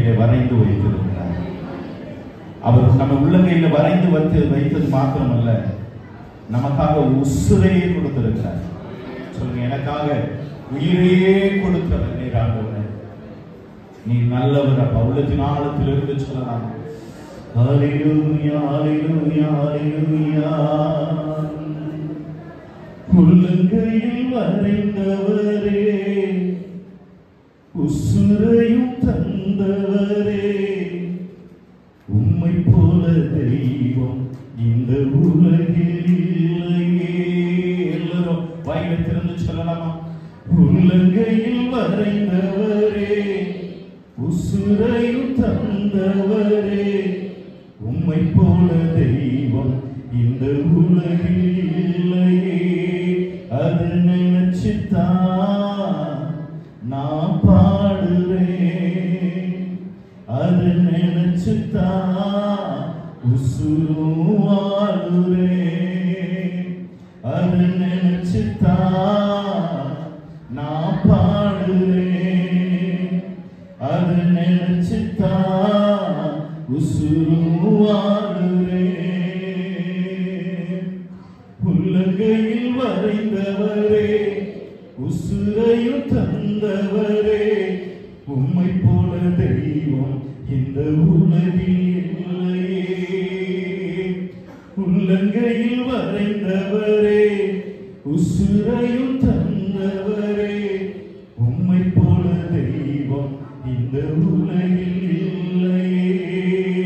உள்ளங்கையிலே வரைந்து வைத்திருக்கிறார் அவர் நம்ம உள்ளங்கையில வரைந்து வைத்து வைத்தது மாத்திரமல்ல நமக்காக உசுரையே கொடுத்திருக்கிறார் சொல்லுங்க எனக்காக உயிரையே கொடுத்தவர் நீர் ஆண்டவரே நீ நல்லவர் அப்ப உள்ளத்தின் ஆழத்திலிருந்து சொல்லலாம் ஹalleluya ஹalleluya ஹalleluya உள்ளங்கையில் வரைந்தவரே உசுரையும் தந்தவரே உம்மை போல தெய்வம் இந்த உலகில் இல்லையே எல்லாரும் வாயில திறந்து சொல்லலாமா உள்ளங்கையில் வரைந்தவரே உசுரையும் தந்தவரே உம்மை போல தெய்வம் இந்த உலகில் இல்லையே அது நினைச்சுத்தான் நான் பாடுறேன் அது நினைச்சுத்தான் உசுரும் வாழுறேன் அது நினைச்சுத்தான் நான் பாடுறேன் அது நினைச்சுத்தான் உசுரும் வாழுறேன் உள்ளங்கையில் வரைந்தவரே உசுரையும் தந்தவரே உம்மை போல தெய்வம் இந்த உலகில் இல்லையே உள்ளங்கையில் வரைந்தவரே உசுரையும் தந்தவரே உம்மை போல தெய்வம் இந்த உலகில் இல்லையே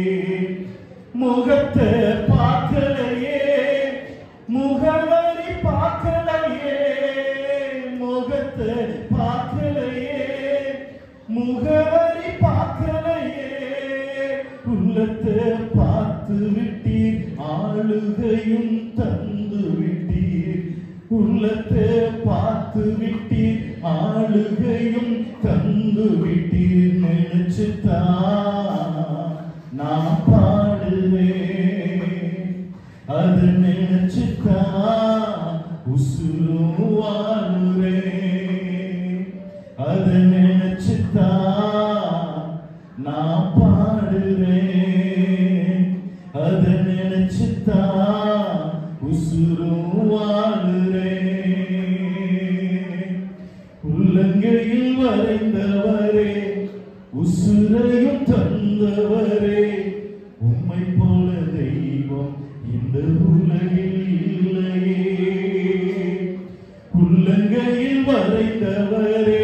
முகத்தை பார்க்கலையே முகவரி பார்க்கலையே முகத்தை பார்க்கலையே முகவரி பார்க்கலையே உள்ளத்தை பார்த்து விட்டீர் ஆளுகையும் தந்து விட்டீர் உள்ளத்தை பார்த்து விட்டீர் ஆளுகையும் தந்து விட்டீர் நினைச்சுத்தான் நான் பாடுவேன் அது நினைச்சுத்தான் உசுரும் வாழுறேன் அது நினைச்சுத்தான் நான் பாடுறேன் அது நினைச்சுத்தான் உசுரும் வாழுறேன் உள்ளங்கையில் வரைந்தவரே உசுரையும் தந்தவரே உம்மை போல தெய்வம் இந்த உலகில் இல்லையே உள்ளங்கையில் வரைந்தவரே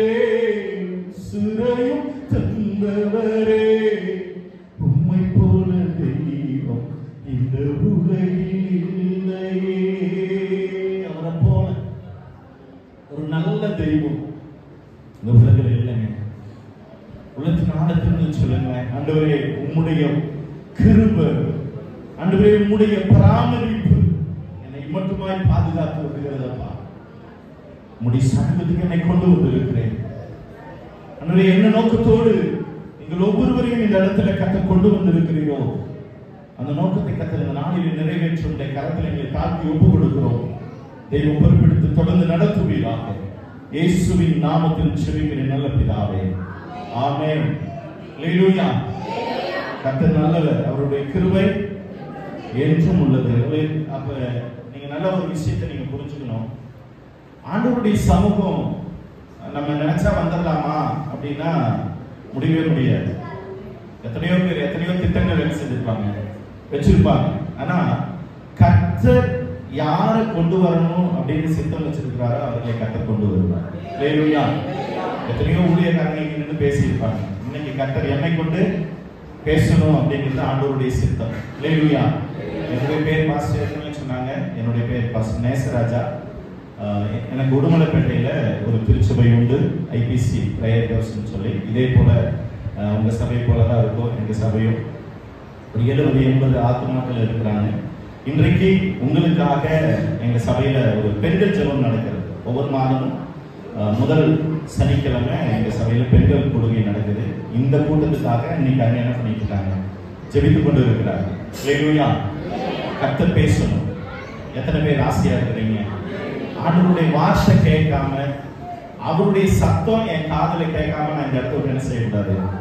உசுரையும் தந்தவரே உம்மை போல தெய்வம் இந்த உலகில் இல்லையே அவரை போல ஒரு நல்ல தெய்வம் இந்த உலகில் இல்லைங்க உள்ளத்தின் ஆழத்திலிருந்து சொல்லுங்க ஆண்டவரே உம்முடைய கிருப ஆண்டவரே உம்முடைய பராமரிப்பு என்னை மட்டுமாய் பாதுகாத்து வருகிறதப்பா உம்முடைய சமீபத்துக்கு என்னை கொண்டு வந்திருக்கிறேன் ஆண்டவரே என்ன நோக்கத்தோடு நீங்கள் ஒவ்வொருவரையும் இந்த இடத்துல கத்த கொண்டு வந்திருக்கிறீரோ அந்த நோக்கத்தை கத்த இந்த நாளில் நிறைவேற்ற உடைய கரத்தில் எங்களை தாழ்த்தி ஒப்பு கொடுக்கிறோம் தெய்வம் பொறுப்பெடுத்து தொடர்ந்து நடத்துவீராக இயேசுவின் நாமத்தில் செவிக்கிறேன் நல்ல பிதாவே ஆமென் அல்லேலூயா கர்த்தர் நல்லவர் அவருடைய கிருபை என்றும் உள்ளது அல்லே- அப்ப நீங்க நல்ல ஒரு விஷயத்தை நீங்க புரிஞ்சுக்கணும் ஆண்டவருடைய சமூகம் நம்ம நினைச்சா வந்துடலாமா அப்படின்னா முடியவே முடியாது எத்தனையோ பேர் எத்தனையோ திட்டங்கள் வேலை செஞ்சிருப்பாங்க வச்சிருப்பாங்க ஆனா கர்த்தர் யாரை கொண்டு வரணும் அப்படின்னு சித்தம் வச்சிருக்கிறாரோ அவர்களை கர்த்தர் கொண்டு வருவார் அல்லேலூயா எத்தனையோ ஊழியக்காரங்க இங்க நின்று பேசியிருப்பாங்க இன்னைக்கு கர்த்தர் என்னை கொண்டு பேசணும் அப்படிங்கிறது ஆண்டவருடைய சித்தம் அல்லேலூயா என்னுடைய பேர் பாஸ்டர் ஏற்கனவே சொன்னாங்க என்னுடைய பேர் பாஸ்டர் நேசராஜா ஆஹ் எனக்கு உடுமலைப்பேட்டையில ஒரு திருச்சபை உண்டு ஐபிசி பிரேயர் ஹவுஸ்னு சொல்லி இதே போல ஆஹ் உங்க சபை போல தான் இருக்கும் எங்க சபையும் ஒரு எழுபது எண்பது ஆத்மாக்கள் இருக்கிறாங்க இன்றைக்கு உங்களுக்காக எங்க சபையில ஒரு பெண்கள் ஜெபம் நடக்கிறது ஒவ்வொரு மாதமும் ஆஹ் முதல் சனிக்கிழமை எங்க சபையில பெண்கள் கொடுகை நடக்குது இந்த கூட்டத்துக்காக இன்னைக்கு அண்ணன் என்ன பண்ணிட்டு இருக்காங்க ஜெபித்துக் கொண்டு இருக்கிறாங்க ஹalleluya. கர்த்தர் பேசணும் எத்தனை பேர் ஆசையா இருக்கிறீங்க ஆண்டவருடைய வார்த்தை கேட்காம அவருடைய சத்தம் என் காதுல கேட்காம நான் இந்த இடத்துல என்ன செய்யக்கூடாது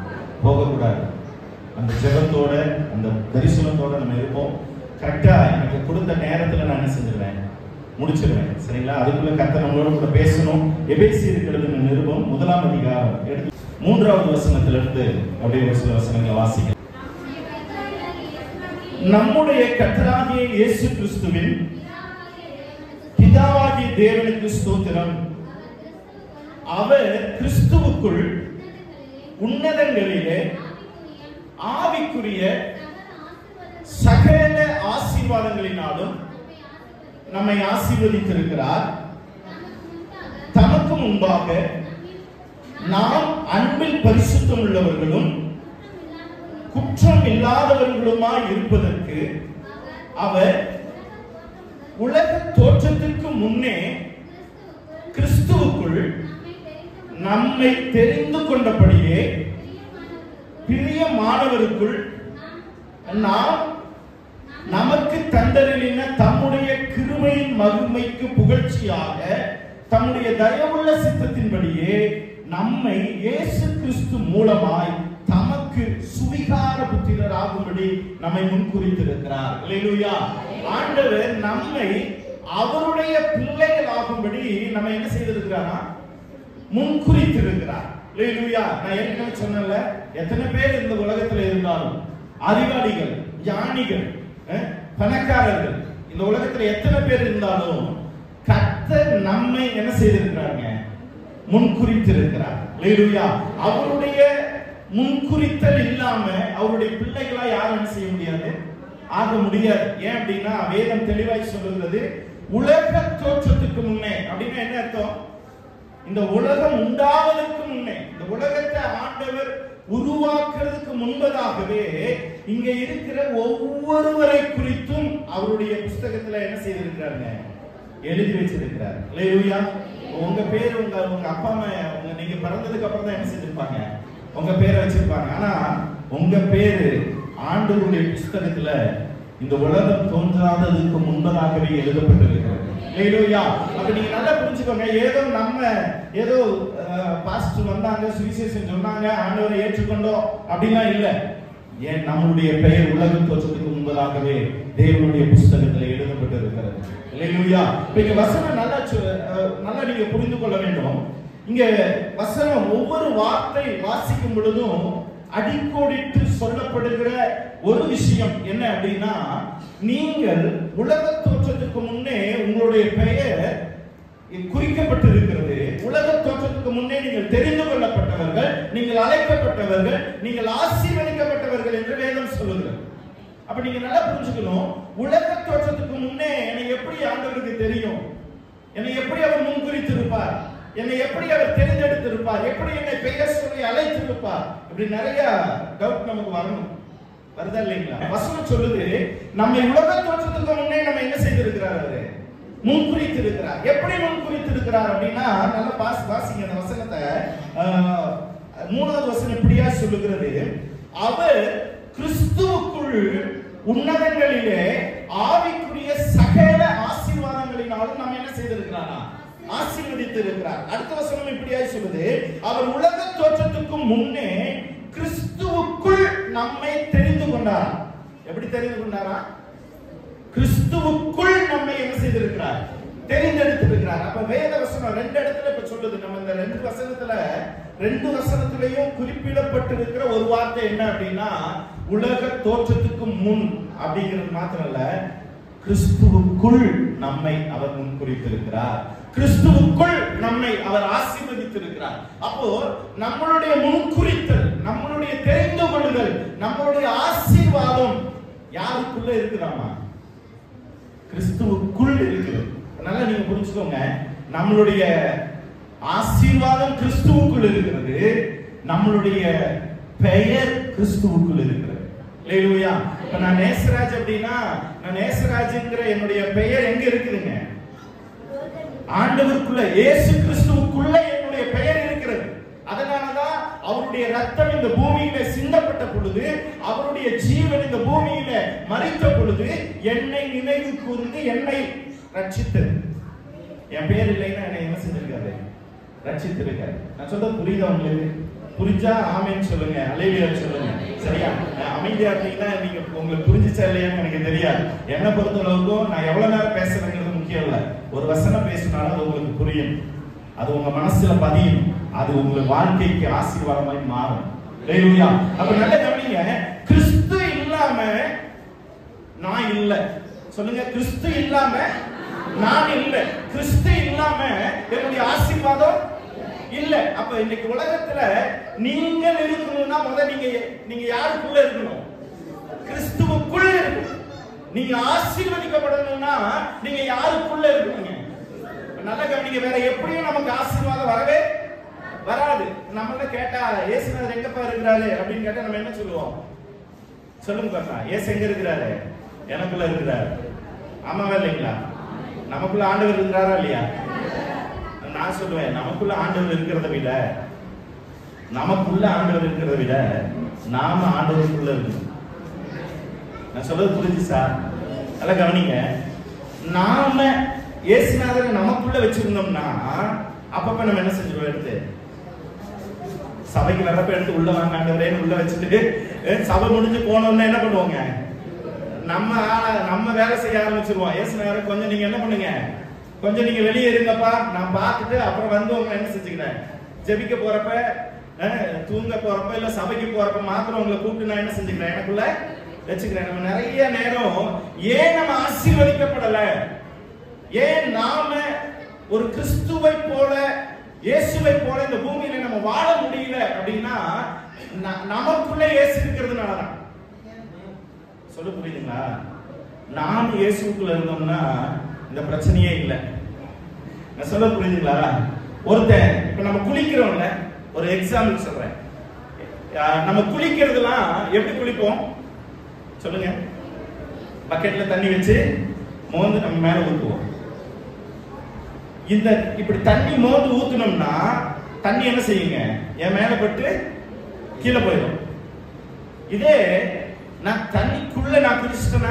போகக்கூடாது அந்த ஜெபத்தோட அந்த தரிசனத்தோட நம்ம இருப்போம் கரெக்டா எனக்கு கொடுத்த நேரத்துல நான் என்ன செஞ்சிருவேன் முடிச்சிருவேன் சரிங்களா அதுக்குள்ள கத்த நம்மளோட கூட பேசணும் எபேசி இருக்கிறது நிருபம் முதலாம் அதிகாரம் எடுத்து மூன்றாவது வசனத்திலிருந்து அப்படியே ஒரு சில வசனங்களை வாசிக்க நம்முடைய கத்தராகிய இயேசு கிறிஸ்துவின் பிதாவாகிய தேவனுக்கு ஸ்தோத்திரம் அவர் கிறிஸ்துவுக்குள் உன்னதங்களிலே ஆவிக்குரிய சகல ஆசீர்வாதங்களினாலும் நம்மை ஆசீர்வதித்திருக்கிறார் தமக்கு முன்பாக நாம் அன்பில் பரிசுத்தம் உள்ளவர்களும் குற்றம் இல்லாதவர்களுமாய் இருப்பதற்கு அவர் உலக தோற்றத்திற்கு முன்னே கிறிஸ்துவுக்குள் நம்மை தெரிந்து கொண்டபடியே பிரியமானவருக்குள் நாம் நமக்கு தந்தரின தம்முடைய கிருபையின் மகிமைக்கு புகழ்ச்சியாக தம்முடைய தயவுள்ள சித்தத்தின்படியே நம்மை இயேசு கிறிஸ்து மூலமாய் தமக்கு சுவிகார புத்திரர் ஆகும்படி நம்மை முன்குறித்திருக்கிறார் அல்லேலூயா ஆண்டவர் நம்மை அவருடைய பிள்ளைகள் ஆகும்படி நம்ம என்ன செய்திருக்கிறாரா முன்குறித்திருக்கிறார் அல்லேலூயா நான் ஏற்கனவே சொன்னேன்ல எத்தனை பேர் இந்த உலகத்துல இருந்தாலும் அறிவாளிகள் ஞானிகள் அஹ், பணக்காரர்கள் இந்த உலகத்துல எத்தனை பேர் இருந்தாலும் கர்த்தர் நம்மை என்ன செய்திருக்கிறாங்க முன்குறித்திருக்கிறார் அல்லேலூயா அவருடைய முன்குறித்தல் இல்லாம அவருடைய பிள்ளைகளா யாரும் என்ன செய்ய முடியாது ஆக முடியாது ஏன் அப்படின்னா வேதம் தெளிவாய் சொல்லுகிறது உலக தோற்றத்துக்கு முன்னே அப்படின்னா என்ன அர்த்தம் இந்த உலகம் உண்டாவதற்கு முன்னே இந்த உலகத்தை ஆண்டவர் உருவாக்குறதுக்கு முன்பதாகவே இங்க இருக்கிற ஒவ்வொருவரை குறித்தும் அவருடைய புஸ்தகத்துல என்ன செய்திருக்கிறாருங்க எழுதி வச்சிருக்கிறார் அல்லேலூயா உங்க பேர் உங்க உங்க அப்பா அம்மா உங்க நீங்க பிறந்ததுக்கு அப்புறம் தான் என்ன செஞ்சிருப்பாங்க உங்க பேரை வச்சிருப்பாங்க ஆனா உங்க பேரு ஆண்டவருடைய புஸ்தகத்துல இந்த உலகம் தோன்றாததுக்கு முன்பதாகவே எழுதப்பட்டிருக்கிறது அல்லேலூயா அப்ப நீங்க நல்லா புரிஞ்சுக்கோங்க ஏதோ நம்ம ஏதோ பாஸ்ட் வந்தாங்க சுவிசேஷம் சொன்னாங்க ஆண்டவரை ஏற்றுக்கொண்டோம் அப்படிலாம் இல்ல ஏன் நம்முடைய பெயர் உலக தோற்றத்துக்கு முன்பதாகவே தேவனுடைய புஸ்தகத்தில் எழுதப்பட்டிருக்கிறது அல்லேலூயா இப்ப இங்க வசனம் நல்லா சொ- அஹ், நல்லா நீங்க புரிந்து கொள்ள வேண்டும் இங்க வசனம் ஒவ்வொரு வார்த்தை வாசிக்கும் பொழுதும் அடிக்கோடிட்டு சொல்லப்படுகிற ஒரு விஷயம் என்ன அப்படின்னா நீங்கள் உலக தோற்றத்துக்கு முன்னே உங்களுடைய பெயர் குறிக்கப்பட்டிருக்கிறது உலக தோற்றத்துக்கு முன்னே நீங்கள் தெரிந்து கொள்ளப்பட்டவர்கள் நீங்கள் அழைக்கப்பட்டவர்கள் நீங்கள் ஆசீர்வதிக்கப்பட்டவர்கள் என்று வேதம் சொல்லுகிறது அப்ப நீங்க நல்லா புரிஞ்சுக்கணும் உலக தோற்றத்துக்கு முன்னே என்னை எப்படி ஆண்டவருக்கு தெரியும் என்னை எப்படி அவர் முன்குறித்திருப்பார் என்னை எப்படி அவர் தெரிந்தெடுத்திருப்பார் எப்படி என்னை பெயர் சொல்லி அழைத்திருப்பார் இப்படி நிறைய டவுட் நமக்கு வரணும் வருதா இல்லைங்களா வசனம் சொல்லுது நம்மை உலக தோற்றத்துக்கு முன்னே நம்ம என்ன செய்திருக்கிறார் அவரு முன்குறித்திருக்கிறார் எப்படி முன்குறித்திருக்கிறார் அப்படின்னா நல்ல பாஸ் வாசிங்க அந்த வசனத்தை ஆஹ், மூணாவது வசனம் இப்படியா சொல்லுகிறது அவர் கிறிஸ்துவுக்குள் உன்னதங்களிலே ஆவிக்குரிய சகல ஆசீர்வாதங்களினாலும் நம்ம என்ன செய்திருக்கிறாரா ஆசீர்வதித்து இருக்கிறார் அடுத்த வசனம் இப்படியாய் சொல்லுது அவர் உலக தோற்றத்துக்கு முன்னே கிறிஸ்துவுக்குள் நம்மை தெரிந்து கொண்டார் எப்படி தெரிந்து கொண்டாரா கிறிஸ்துவுக்குள் நம்மை என்ன செய்திருக்கிறார் தெரிந்தெடுத்திருக்கிறார் அப்ப வேத வசனம் ரெண்டு இடத்துல இப்ப சொல்லுது நம்ம இந்த ரெண்டு வசனத்துல ரெண்டு வசனத்திலையும் குறிப்பிடப்பட்டிருக்கிற ஒரு வார்த்தை என்ன அப்படின்னா உலக தோற்றத்துக்கு முன் அப்படிங்கிறது மாத்திரம் இல்ல கிறிஸ்துவுக்குள் நம்மை அவர் முன் குறித்திருக்கிறார் கிறிஸ்துவுக்குள் நம்மை அவர் ஆசீர்வதித்திருக்கிறார் அப்போ நம்மளுடைய முன்குறித்தல் நம்மளுடைய தெரிந்து கொள்ளுதல் நம்மளுடைய ஆசீர்வாதம் யாருக்குள்ள இருக்குதாமா கிறிஸ்துவுக்குள் இருக்கிறது அதனால நீங்க புரிஞ்சுக்கோங்க நம்மளுடைய ஆசீர்வாதம் கிறிஸ்துவுக்குள் இருக்கிறது நம்மளுடைய பெயர் கிறிஸ்துவுக்குள் இருக்கிறது இல்லையா இப்ப நான் நேசராஜ் அப்படின்னா நான் நேசராஜ்ங்கிற என்னுடைய பெயர் எங்க இருக்குதுங்க ஆண்டவருக்குள்ள இயேசு கிறிஸ்துவுக்குள்ள என்னுடைய பெயர் இருக்கிறது அதனாலதான் அவருடைய ரத்தம் இந்த பூமியில சிந்தப்பட்ட பொழுது அவருடைய ஜீவன் இந்த பூமியில மறித்த பொழுது என்னை நினைவு கூர்ந்து என்னை ரட்சித்தது என் பேர் இல்லைன்னா என்னை என்ன செஞ்சிருக்காரு ரட்சித்திருக்காரு நான் சொல்றது புரியுதா உங்களுக்கு புரிஞ்சா ஆமேன்னு சொல்லுங்க அலையிலியா சொல்லுங்க சரியா நான் அமைதியா இருந்தீங்கன்னா நீங்க உங்களுக்கு புரிஞ்சுச்சா இல்லையான்னு எனக்கு தெரியாது என்னை பொறுத்தளவுக்கும் நான் எவ்வளவு நேரம் பேசுறேங்கிறது முக்கியம் இல்ல ஒரு வசனம் பேசினாலும் அது உங்களுக்கு புரியும் அது உங்க மனசுல பதியும் அது உங்க வாழ்க்கைக்கு ஆசீர்வாதமாய் மாறும் ஹalleluya அப்ப நல்ல கவனிங்க கிறிஸ்து இல்லாம நான் இல்ல சொல்லுங்க கிறிஸ்து இல்லாம நான் இல்ல கிறிஸ்து இல்லாம என்னுடைய ஆசீர்வாதம் இல்ல அப்ப இன்னைக்கு உலகத்துல நீங்கள் இருக்கணும்னா முத நீங்க நீங்க யாருக்குள்ள இருக்கணும் கிறிஸ்துவுக்குள்ள இருக்கணும் நீங்க ஆசீர்வதிக்கப்படணும்னா நீங்க யாருக்குள்ள இருக்கணுங்க நல்ல கவனிங்க வேற எப்படியும் நமக்கு ஆசீர்வாதம் வரவே வராது நம்மள கேட்டா இயேசுநாதர் எங்கப்பா இருக்கிறாரு அப்படின்னு கேட்டா நம்ம என்ன சொல்லுவோம் சொல்லுங்க பாப்பா ஏசு எங்க இருக்கிறாரு எனக்குள்ள இருக்கிறாரு ஆமாவா இல்லைங்களா நமக்குள்ள ஆண்டவர் இருக்கிறாரா இல்லையா நான் சொல்லுவேன் நமக்குள்ள ஆண்டவர் இருக்கிறத விட நமக்குள்ள ஆண்டவர் இருக்கிறத விட நாம ஆண்டவருக்குள்ள இருக்கணும் நான் சொல்றது புரிஞ்சு சார் நல்லா கவனிங்க நாம இயேசுநாதரை நமக்குள்ள வச்சிருந்தோம்னா அப்பப்ப நம்ம என்ன செஞ்சிருவோம் எடுத்து சபைக்கு வர்றப்ப எடுத்து உள்ள வாங்க ஆண்டவரேன்னு உள்ள வச்சுட்டு அஹ், சபை முடிஞ்சு போனோம்னா என்ன பண்ணுவோங்க நம்ம ஆள நம்ம வேலை செய்ய ஆரம்பிச்சிருவோம் இயேசுநாதர் கொஞ்சம் நீங்க என்ன பண்ணுங்க கொஞ்சம் நீங்க வெளியே இருங்கப்பா நான் பார்த்துட்டு அப்புறம் வந்து உங்களை என்ன செஞ்சுக்கிறேன் ஜெபிக்க போறப்ப அஹ், தூங்க போறப்ப இல்ல சபைக்கு போறப்ப மாத்திரம் உங்களை கூப்பிட்டு நான் என்ன செஞ்சுக்கிறேன் எனக்குள்ள வச்சுக்கிறேன் நம்ம நிறைய நேரம் ஏன் நம்ம ஆசீர்வதிக்கப்படல ஏன் நாம ஒரு கிறிஸ்துவை போல இயேசுவை போல இந்த பூமியில நம்ம வாழ முடியல அப்படின்னா ந- நமக்குள்ள இயேசு இருக்கிறதுனாலதான் சொல்ல புரியுதுங்களா நாம இயேசுக்குள்ள இருந்தோம்னா இந்த பிரச்சனையே இல்லை நான் சொல்ல புரியுதுங்களா ஒருத்தன் இப்ப நம்ம குளிக்கிறோம்ல ஒரு எக்ஸாம்பிள் சொல்றேன் அஹ் நம்ம குளிக்கிறதுலாம் எப்படி குளிப்போம் சொல்லுங்க பக்கெட்ல தண்ணி வச்சு மோந்து நம்ம மேல ஊத்துவோம் இந்த இப்படி தண்ணி மோந்து ஊத்துனோம்னா தண்ணி என்ன செய்யுங்க என் மேல பட்டு கீழே போயிடும் இதே நான் தண்ணிக்குள்ள நான் குதிச்சிட்டேன்னா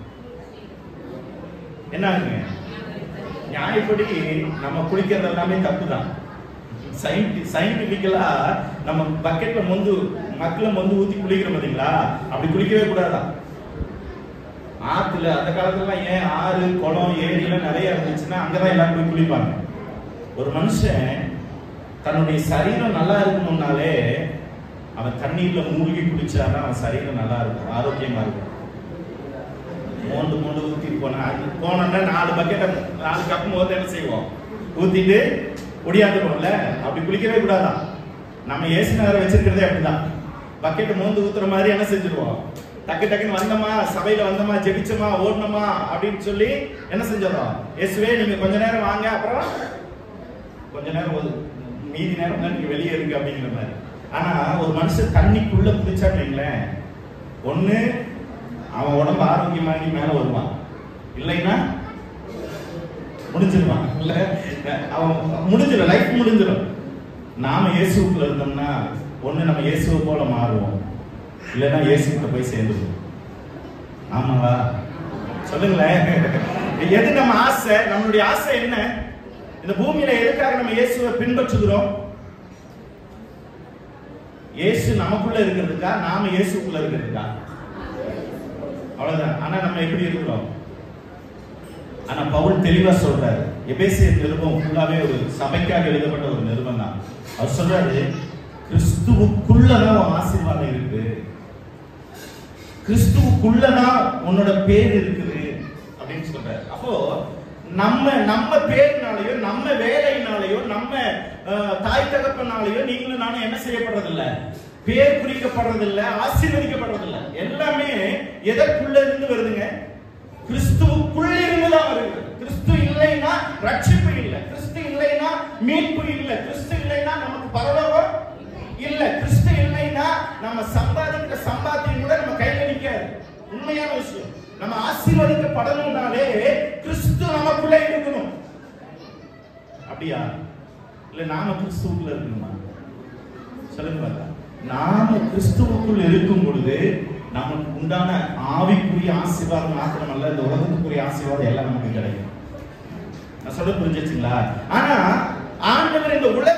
என்ன ஆகுங்க நியாயப்படி நம்ம குளிக்கிறது எல்லாமே தப்பு தான் சயின்டிபிக்கலா நம்ம பக்கெட்ல மொந்து மக்களை மொந்து ஊத்தி குளிக்கிறோம் பாத்தீங்களா அப்படி குளிக்கவே கூடாதான் ஆத்துல அந்த காலத்துல ஏன் ஆறு குளம் ஏரி எல்லாம் நிறைய இருந்துச்சுன்னா அங்கதான் எல்லாரும் போய் குளிப்பாங்க ஒரு மனுஷன் தன்னுடைய சரீரம் நல்லா இருக்கணும்னாலே அவன் தண்ணீர்ல மூழ்கி குளிச்சாதான் அவன் சரீரம் நல்லா இருக்கும் ஆரோக்கியமா இருக்கும் மோண்டு மோண்டு ஊத்திட்டு போனா அது போனோம்னா நாலு பக்கெட்டை நாலு கப் மோந்து என்ன செய்வோம் ஊத்திட்டு ஒடியாந்துருவோம்ல அப்படி குளிக்கவே கூடாதான் நம்ம ஏசி நகரை வச்சிருக்கிறதே அப்படிதான் பக்கெட் மோந்து ஊத்துற மாதிரி என்ன செஞ்சிருவோம் டக்கு டக்குன்னு வந்தோமா சபையில வந்தோமா ஜெபிச்சோமா ஓடணுமா அப்படின்னு சொல்லி என்ன செஞ்சிடறோம் இயேசுவே நீங்க கொஞ்ச நேரம் வாங்க அப்புறம் கொஞ்ச நேரம் ஒது மீதி நேரம் தான் நீங்க வெளியே இருங்க அப்படிங்கிற மாதிரி ஆனா ஒரு மனுஷன் தண்ணிக்குள்ள குதிச்சான்னு வைங்களேன் ஒண்ணு அவன் உடம்பு ஆரோக்கியமாகி மேல வருவான் இல்லைன்னா முடிஞ்சிருவான் இல்ல அவன் முடிஞ்சிடும் லைஃப் முடிஞ்சிடும் நாம இயேசுக்குள்ள இருந்தோம்னா ஒண்ணு நம்ம இயேசுவை போல மாறுவோம் இல்லைன்னா இயேசுக்கிட்ட போய் சேர்ந்துருவோம் ஆமாவா சொல்லுங்களேன் எது நம்ம ஆசை நம்மளுடைய ஆசை என்ன இந்த பூமியில எதுக்காக நம்ம இயேசுவை பின்பற்றுகிறோம் இயேசு நமக்குள்ள இருக்கிறதுக்கா நாம இயேசுக்குள்ள இருக்கிறதுக்கா அவ்வளவுதான் ஆனா நம்ம எப்படி இருக்கிறோம் ஆனா பவுல் தெளிவா சொல்றாரு எபேசியர் நிருபம் ஃபுல்லாவே ஒரு சபைக்காக எழுதப்பட்ட ஒரு நிருபம் தான் அவர் சொல்றாரு கிறிஸ்துவுக்குள்ளதான் உன் ஆசீர்வாதம் இருக்கு கிறிஸ்துவுக்குள்ளதான் உன்னோட பேர் இருக்குது அப்படின்னு சொல்றாரு அப்போ நம்ம நம்ம பேர்னாலயோ நம்ம வேலையினாலயோ நம்ம அஹ், தாய் தகப்பனாலேயோ நீங்களும் நானும் என்ன செய்யப்படுறதில்ல பேர் குறிக்கப்படுறதில்ல ஆசீர்வதிக்கப்படுறதில்ல எல்லாமே எதற்குள்ள இருந்து வருதுங்க கிறிஸ்துவுக்குள்ள இருந்து தான் வருது கிறிஸ்து இல்லைன்னா ரட்சிப்பு இல்லை கிறிஸ்து இல்லைன்னா மீட்பு இல்லை கிறிஸ்து இல்லைன்னா நமக்கு பரலோகம் இல்ல கிறிஸ்து இல்லைன்னா நம்ம சம்பாதிக்கிற சம்பாத்தியம் கூட நம்ம கையில நிக்காது உண்மையான விஷயம் நம்ம ஆசீர்வதிக்கப்படணும்னாலே கிறிஸ்து நமக்குள்ள இருக்கணும் அப்படியா இல்ல நாம கிறிஸ்துவுக்குள்ள இருக்கணுமா சொல்லுங்க பார்த்தா நாம கிறிஸ்துவுக்குள் இருக்கும் பொழுது நமக்கு உண்டான ஆவிக்குரிய ஆசீர்வாதம் மாத்திரமல்ல இந்த உலகத்துக்குரிய ஆசீர்வாதம் எல்லாம் நமக்கு கிடைக்கும் நான் சொல்ல புரிஞ்சிச்சுங்களா ஆனா ஆண்டவர் இந்த உலக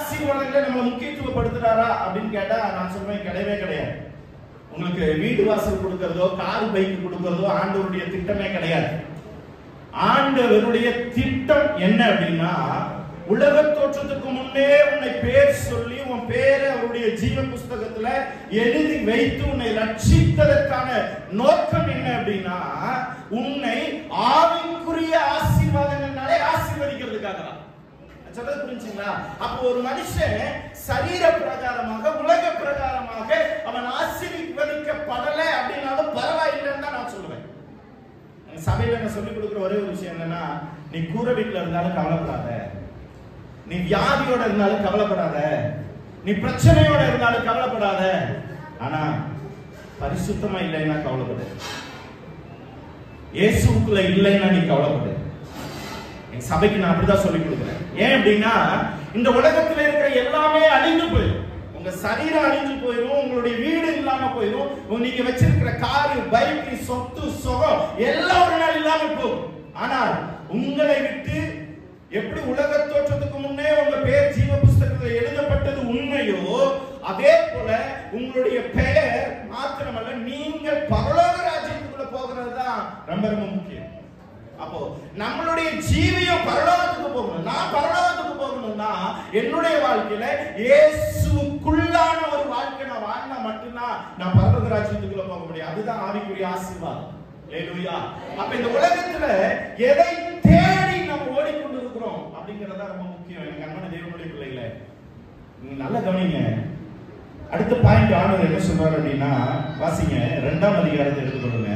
ஆசீர்வாதங்களை நம்மளை முக்கியத்துவப்படுத்துறாரா அப்படின்னு கேட்டா நான் சொல்றேன் கிடையவே கிடையாது உங்களுக்கு வீடு வாசல் கொடுக்கறதோ கார் பைக் கொடுக்கறதோ ஆண்டவருடைய திட்டமே கிடையாது ஆண்டவருடைய திட்டம் என்ன அப்படின்னா உலக தோற்றத்துக்கு முன்னே உன்னை பேர் சொல்லி உன் பேரை அவருடைய ஜீவ புஸ்தகத்துல எழுதி வைத்து உன்னை ரட்சித்ததற்கான நோக்கம் என்ன அப்படின்னா உன்னை ஆவிக்குரிய ஆசீர்வாதங்கள்னாலே ஆசீர்வதிக்கிறதுக்காக தான் நான் சொல்றது புரிஞ்சுங்களா அப்போ ஒரு மனுஷன் சரீர பிரகாரமாக உலக பிரகாரமாக அவன் ஆசீர்வதிக்கப்படல அப்படின்னாலும் பரவாயில்லைன்னு தான் நான் சொல்லுவேன் எங்க சபையில நான் சொல்லிக் கொடுக்குற ஒரே ஒரு விஷயம் என்னன்னா நீ கூரை வீட்டுல இருந்தாலும் கவலைப்படாத நீ வியாதியோட இருந்தாலும் கவலைப்படாத நீ பிரச்சனையோட இருந்தாலும் கவலைப்படாத ஆனா பரிசுத்தமா இல்லைன்னா கவலைப்படு இயேசுக்குள்ள இல்லைன்னா நீ கவலைப்படு என் சபைக்கு நான் அப்படிதான் சொல்லிக் கொடுக்குறேன் ஏன் அப்படின்னா இந்த உலகத்துல இருக்கிற எல்லாமே அழிந்து போயிடும் உங்க சரீரம் அழிஞ்சு போயிடும் உங்களுடைய வீடு இல்லாம போயிடும் உங்க- நீங்க வச்சிருக்கிற காரு பைக் சொத்து சுகம் எல்லாம் ஒரு நாள் இல்லாம போகும் ஆனால் உங்களை விட்டு எப்படி உலக தோற்றத்துக்கு முன்னே உங்க பேர் ஜீவ புஸ்தகத்தில் எழுதப்பட்டது உண்மையோ அதே போல உங்களுடைய பெயர் மாத்திரமல்ல நீங்கள் பரலோக ராஜ்யத்துக்குள்ள போகிறது தான் ரொம்ப ரொம்ப முக்கியம் அப்போ நம்மளுடைய ஜீவியம் பரலோகத்துக்கு போகணும் நான் பரலோகத்துக்கு போகணும்னா என்னுடைய வாழ்க்கையில இயேசுக்குள்ளான ஒரு வாழ்க்கை நான் வாழ்ந்தா மட்டும்தான் நான் பரலோக ராஜ்யத்துக்குள்ள போக முடியும் அதுதான் ஆவிக்குரிய ஆசீர்வாதம் ஹalleluya அப்ப இந்த உலகத்துல எதை தேடி நம்ம ஓடிக்கொண்டிருக்கிறோம் அப்படிங்கறது தான் ரொம்ப முக்கியம் எனக்கு அன்பான தேவனுடைய பிள்ளைகளே நீங்க நல்லா கவனிங்க அடுத்த பாயிண்ட் ஆனவர் என்ன சொல்றாரு அப்படின்னா வாசிங்க ரெண்டாம் அதிகாரத்தை எடுத்துக்கொள்ளுங்க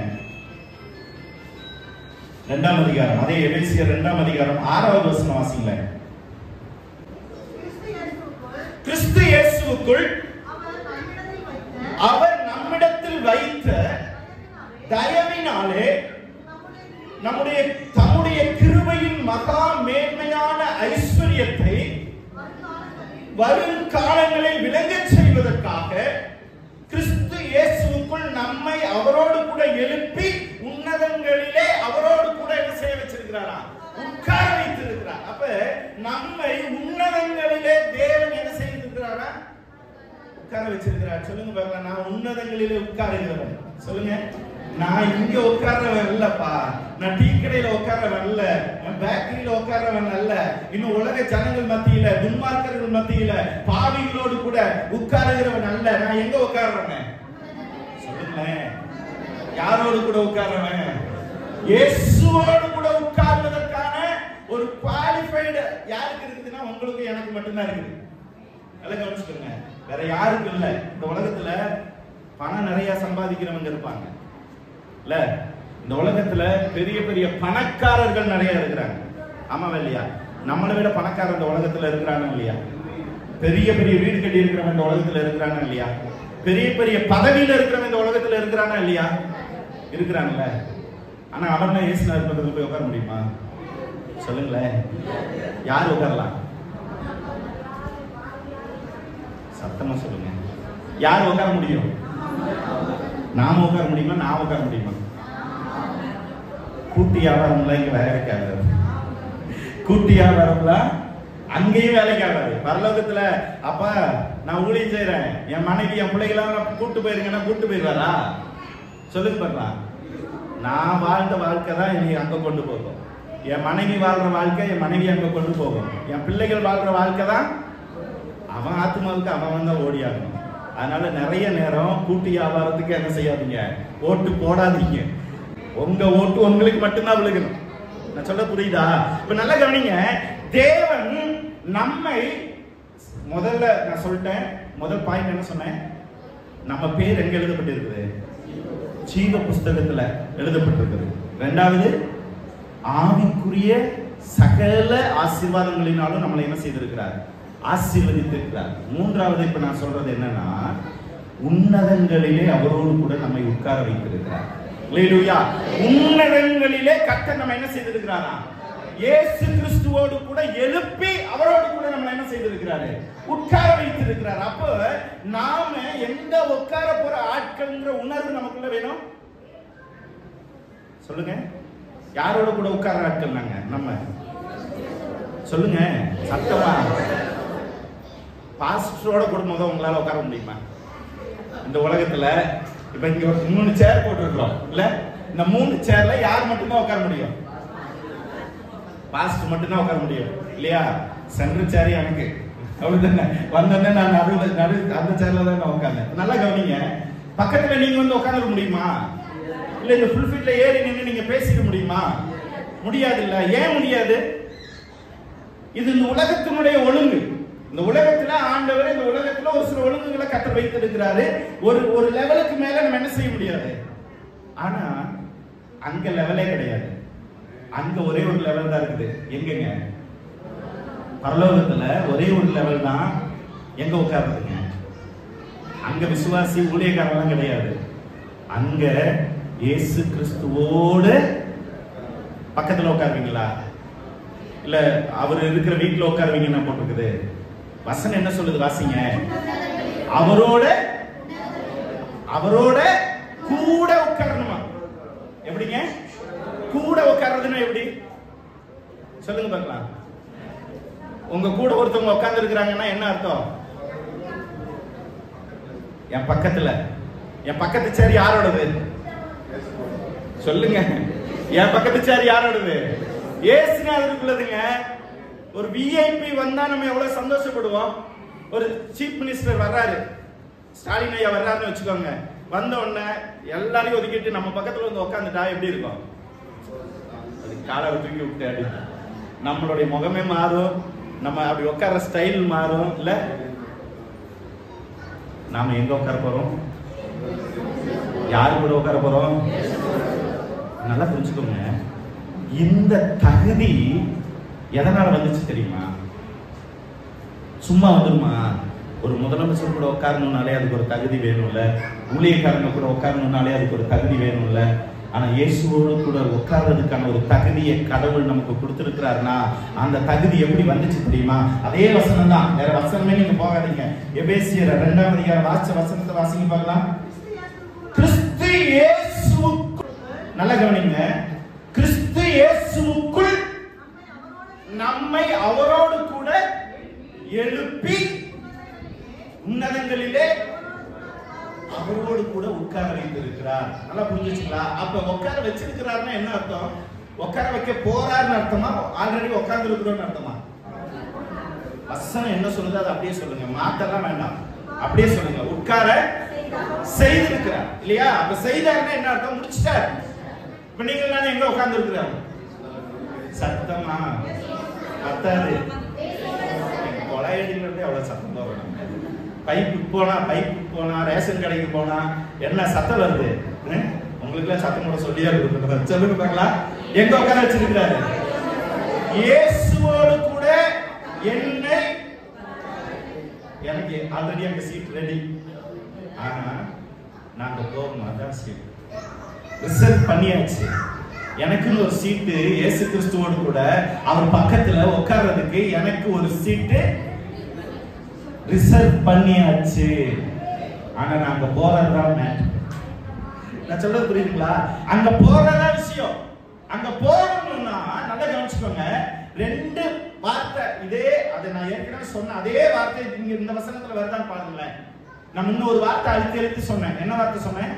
ரெண்டாம் அதிகாரம் அதே எபேசியர் ரெண்டாம் அதிகாரம் ஆறாவது வசனம் வாசிங்கள கிறிஸ்து இயேசுவுக்குள் கிறிஸ்து இயேசுவுக்குள் அவர் நம்மிடத்தில் அவர் நம்மிடத்தில் வைத்த வைத்த தயவினாலே நம்முடைய நம்முடைய தம்முடைய கிருபையின் மகா மேன்மையான ஐஸ்வர்யத்தை வருங்காலங்களில் வருங்காலங்களில் விளங்கச் செய்வதற்காக கிறிஸ்து இயேசுவுக்குள் நம்மை அவரோடு கூட எழுப்பி உன்னதங்களிலே அவரோடு கூட என்ன செய்ய வச்சிருக்கிறாரா உட்கார வைத்திருக்கிறார் அப்ப நம்மை உன்னதங்களிலே தேவன் என்ன செய்திருக்கிறாரா உட்கார வச்சிருக்கிறார் சொல்லுங்க பாருங்க நான் உன்னதங்களிலே உட்காருகிறவன் சொல்லுங்க நான் இங்க உட்கார்றவன் இல்லப்பா நான் டீ கடையில உட்கார்றவன் இல்ல நான் பேக்கரியில உட்கார்றவன் அல்ல இன்னும் உலக ஜனங்கள் மத்தியில துன்மார்க்கர்கள் மத்தியில பாவிகளோடு கூட உட்காருகிறவன் அல்ல நான் எங்க உட்கார்றவன் சொல்லுங்களேன் யாரோடு கூட உட்கார்றவன் இயேசுவோடு கூட உட்கார்வதற்கான ஒரு குவாலிஃபைடு யாருக்கு இருக்குதுன்னா உங்களுக்கு எனக்கு மட்டும்தான் இருக்குது நல்லா கவனிச்சுக்கோங்க வேற யாருக்கும் இல்ல இந்த உலகத்துல பணம் நிறைய சம்பாதிக்கிறவங்க இருப்பாங்க இல்ல இந்த உலகத்துல பெரிய பெரிய பணக்காரர்கள் நிறைய இருக்கிறாங்க ஆமாவா இல்லையா நம்மளை விட பணக்காரர் இந்த உலகத்துல இருக்கிறாங்க இல்லையா பெரிய பெரிய வீடு கட்டி இருக்கிறவன் இந்த உலகத்துல இருக்கிறாங்க இல்லையா பெரிய பெரிய பதவியில இருக்கிறவன் இந்த உலகத்துல இருக்கிறானா இல்லையா இருக்கிறாங்கல்ல ஆனா அவன் ஏசுனா இருக்கிறதுல போய் உட்கார முடியுமா சொல்லுங்களேன் யார் உட்காரலாம் சத்தமா சொல்லுங்க யார் உட்கார முடியும் நாம உட்கார முடியுமா நான் உட்கார முடியுமா கூட்டி வியாபாரம்லாம் இங்க வேற வைக்காது கூட்டி வியாபாரம்லாம் அங்கேயும் வேலைக்கு ஆகாது பரலோகத்துல அப்பா நான் ஊழியம் செய்யறேன் என் மனைவி என் பிள்ளைகளாம் நான் கூட்டு போயிருங்கன்னா கூட்டு போயிருவாரா சொல்லுங்க பார்க்கலாம் நான் வாழ்ந்த வாழ்க்கை தான் என்னை அங்க கொண்டு போகும் என் மனைவி வாழ்ற வாழ்க்கை என் மனைவி அங்க கொண்டு போகும் என் பிள்ளைகள் வாழ்ற வாழ்க்கை தான் அவன் ஆத்மாவுக்கு அவன் தான் ஓடியாகணும் அதனால நிறைய நேரம் கூட்டு வியாபாரத்துக்கு என்ன செய்யாதீங்க ஓட்டு போடாதீங்க உங்க ஓட்டு உங்களுக்கு மட்டும்தான் விழுகணும் நான் சொல்ல புரியுதா இப்ப நல்லா கவனிங்க தேவன் நம்மை முதல்ல நான் சொல்லிட்டேன் முதல் பாயிண்ட் என்ன சொன்னேன் நம்ம பேர் எங்க எழுதப்பட்டிருக்குது ஜீவ புஸ்தகத்துல எழுதப்பட்டிருக்குது ரெண்டாவது ஆவிக்குரிய சகல ஆசீர்வாதங்களினாலும் நம்மளை என்ன செய்திருக்கிறார் ஆசீர்வதித்திருக்கிறார் மூன்றாவது இப்ப நான் சொல்றது என்னன்னா உன்னதங்களிலே அவரோடு கூட நம்மை உட்கார வைத்திருக்கிறார் அல்லேலூயா உன்னதங்களிலே கர்த்தர் நம்ம என்ன செய்திருக்கிறாரா இயேசு கிறிஸ்துவோடு கூட எழுப்பி அவரோடு கூட நம்ம என்ன செய்திருக்கிறாரு உட்கார வைத்திருக்கிறார் அப்ப நாம எந்த உட்கார போற ஆட்கள்ங்கிற உணர்வு நமக்குள்ள வேணும் சொல்லுங்க யாரோட கூட உட்கார ஆட்கள் நாங்க நம்ம சொல்லுங்க சத்தமா பாஸ்டரோட குடும்பம் தான் உங்களால உட்கார முடியுமா இந்த உலகத்துல இப்ப இங்க ஒரு மூணு சேர் போட்டிருக்கிறோம் இல்ல இந்த மூணு சேர்ல யார் மட்டும்தான் உட்கார முடியும் பாஸ்ட் மட்டும்தான் உட்கார முடியும் இல்லையா சென்ட்ரல் சேர் எனக்கு அவ்வளவுதானே வந்தோடனே நான் நடுவுல நடு அந்த சேர்ல தான் நான் உட்கார்ந்தேன் நல்லா கவனிங்க பக்கத்துல நீங்க வந்து உட்காந்துட முடியுமா இல்ல இந்த ஃபுல் ஃபீட்ல ஏறி நின்று நீங்க பேசிக்க முடியுமா முடியாது இல்ல ஏன் முடியாது இது இந்த உலகத்தினுடைய ஒழுங்கு இந்த உலகத்துல ஆண்டவர் இந்த உலகத்துல ஒரு சில ஒழுங்குகளை கத்த வைத்திருக்கிறாரு ஒரு ஒரு லெவலுக்கு மேல நம்ம என்ன செய்ய முடியாது ஆனா அங்க லெவலே கிடையாது அங்க ஒரே ஒரு லெவல் தான் இருக்குது எங்கங்க பரலோகத்துல ஒரே ஒரு லெவல் தான் எங்க உட்கார்றதுங்க அங்க விசுவாசி ஊழியக்காரலாம் கிடையாது அங்க இயேசு கிறிஸ்துவோடு பக்கத்துல உட்காருவீங்களா இல்ல அவர் இருக்கிற வீட்டுல உட்காருவீங்கன்னு போட்டிருக்குது வசனம் என்ன சொல்லுது வாசிங்க அவரோட அவரோட கூட உட்காரணுமா எப்படிங்க கூட உட்கார்றதுன்னா எப்படி சொல்லுங்க பார்க்கலாம் உங்க கூட ஒருத்தவங்க உட்கார்ந்து இருக்கிறாங்கன்னா என்ன அர்த்தம் என் பக்கத்துல என் பக்கத்து சேர் யாரோடது சொல்லுங்க என் பக்கத்து சேர் யாரோடது ஏசுநாதருக்குள்ளதுங்க ஒரு விஐபி வந்தா நம்ம எவ்வளவு சந்தோஷப்படுவோம் ஒரு சீஃப் மினிஸ்டர் வர்றாரு ஸ்டாலின் ஐயா வர்றாருன்னு வச்சுக்கோங்க வந்த உடனே எல்லாரையும் ஒதுக்கிட்டு நம்ம பக்கத்துல வந்து உட்காந்துட்டா எப்படி இருக்கும் அது காலை தூக்கி விட்டு அடி நம்மளுடைய முகமே மாறும் நம்ம அப்படி உட்கார்ற ஸ்டைல் மாறும் இல்ல நாம எங்க உட்கார போறோம் யாரு கூட உட்கார போறோம் நல்லா புரிஞ்சுக்கோங்க இந்த தகுதி எதனால வந்துச்சு தெரியுமா சும்மா வந்துருமா ஒரு முதலமைச்சர் கூட உட்காரணும்னாலே அதுக்கு ஒரு தகுதி வேணும்ல ஊழியக்காரங்க கூட உட்காரணும்னாலே அதுக்கு ஒரு தகுதி வேணும்ல ஆனா இயேசுவோடு கூட உட்கார்றதுக்கான ஒரு தகுதியை கடவுள் நமக்கு கொடுத்திருக்கிறாருன்னா அந்த தகுதி எப்படி வந்துச்சு தெரியுமா அதே வசனம் தான் வேற வசனமே நீங்க போகாதீங்க எபேசியர் ரெண்டாம் அதிகாரம் வாசிச்ச வசனத்தை வாசிங்க பார்க்கலாம் கிறிஸ்து இயேசுவுக்குள் நல்லா கவனிங்க கிறிஸ்து இயேசுவுக்குள் நம்மை அவரோடு கூட எழுப்பி உன்னதங்களிலே அவரோடு கூட உட்கார வைத்திருக்கிறார் நல்லா புரிஞ்சுச்சுங்களா அப்ப உட்கார வச்சிருக்கிறாருன்னா என்ன அர்த்தம் உட்கார வைக்க போறாருன்னு அர்த்தமா ஆல்ரெடி உட்கார்ந்து இருக்கிறோம்னு அர்த்தமா வசனம் என்ன சொல்லுது அதை அப்படியே சொல்லுங்க மாத்தெல்லாம் வேண்டாம் அப்படியே சொல்லுங்க உட்கார செய்திருக்கிறார் இல்லையா அப்ப செய்தாருன்னா என்ன அர்த்தம் முடிச்சிட்டார் இப்ப நீங்க எல்லாம் எங்க உட்கார்ந்து இருக்கிறாங்க சத்தமா பத்தாது கொலையடிங்கிறது அவ்வளவு சத்தம் தான் வரும் பைப்பு போனா பைப்பு போனா ரேஷன் கடைக்கு போனா என்ன சத்தம் வருது ம்? உங்களுக்குலாம் சத்தம் கூட சொல்லியே இருக்கு சொல்லுங்க பார்க்கலாம் எங்க உட்கார வச்சிருக்கிறாரு இயேசுவோடு கூட என்னை எனக்கு ஆல்ரெடி அங்க சீட் ரெடி ஆனா நாங்க போகணும் அதான் சீட் ரிசர்வ் பண்ணியாச்சு எனக்குன்னு ஒரு சீட்டு இயேசு கிறிஸ்துவோடு கூட அவர் பக்கத்துல உட்கார்றதுக்கு எனக்கு ஒரு சீட்டு ரிசர்வ் பண்ணியாச்சு ஆனா நாங்க போறதுதான் மேட் நான் சொல்றது புரியுதுங்களா அங்க போறதா விஷயம் அங்க போகணும்னா நல்லா கவனிச்சுக்கோங்க ரெண்டு வார்த்தை இதே அதை நான் ஏற்கனவே சொன்ன அதே வார்த்தை இங்க இந்த வசனத்துல வருதான்னு பாருங்களேன் நான் இன்னொரு வார்த்தை அழுத்தி அழுத்தி சொன்னேன் என்ன வார்த்தை சொன்னேன்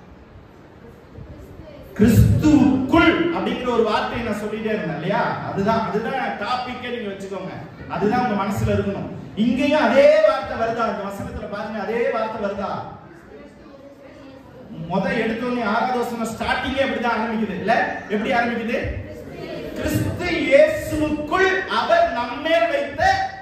கிறிஸ்துவுக்குள் அப்படிங்கிற ஒரு வார்த்தையை நான் சொல்லிட்டே இருந்தேன் இல்லையா அதுதான் அதுதான் டாபிக்கே நீங்க வச்சுக்கோங்க அதுதான் உங்க மனசுல இருக்கணும் இங்கேயும் அதே வார்த்தை வருதா இந்த வசனத்துல பாருங்க அதே வார்த்தை வருதா முத எடுத்தோடனே ஆறாவது வசனம் ஸ்டார்டிங்கே அப்படிதான் ஆரம்பிக்குது இல்ல எப்படி ஆரம்பிக்குது கிறிஸ்து இயேசுவுக்குள் அவர் நம்மேல் வைத்த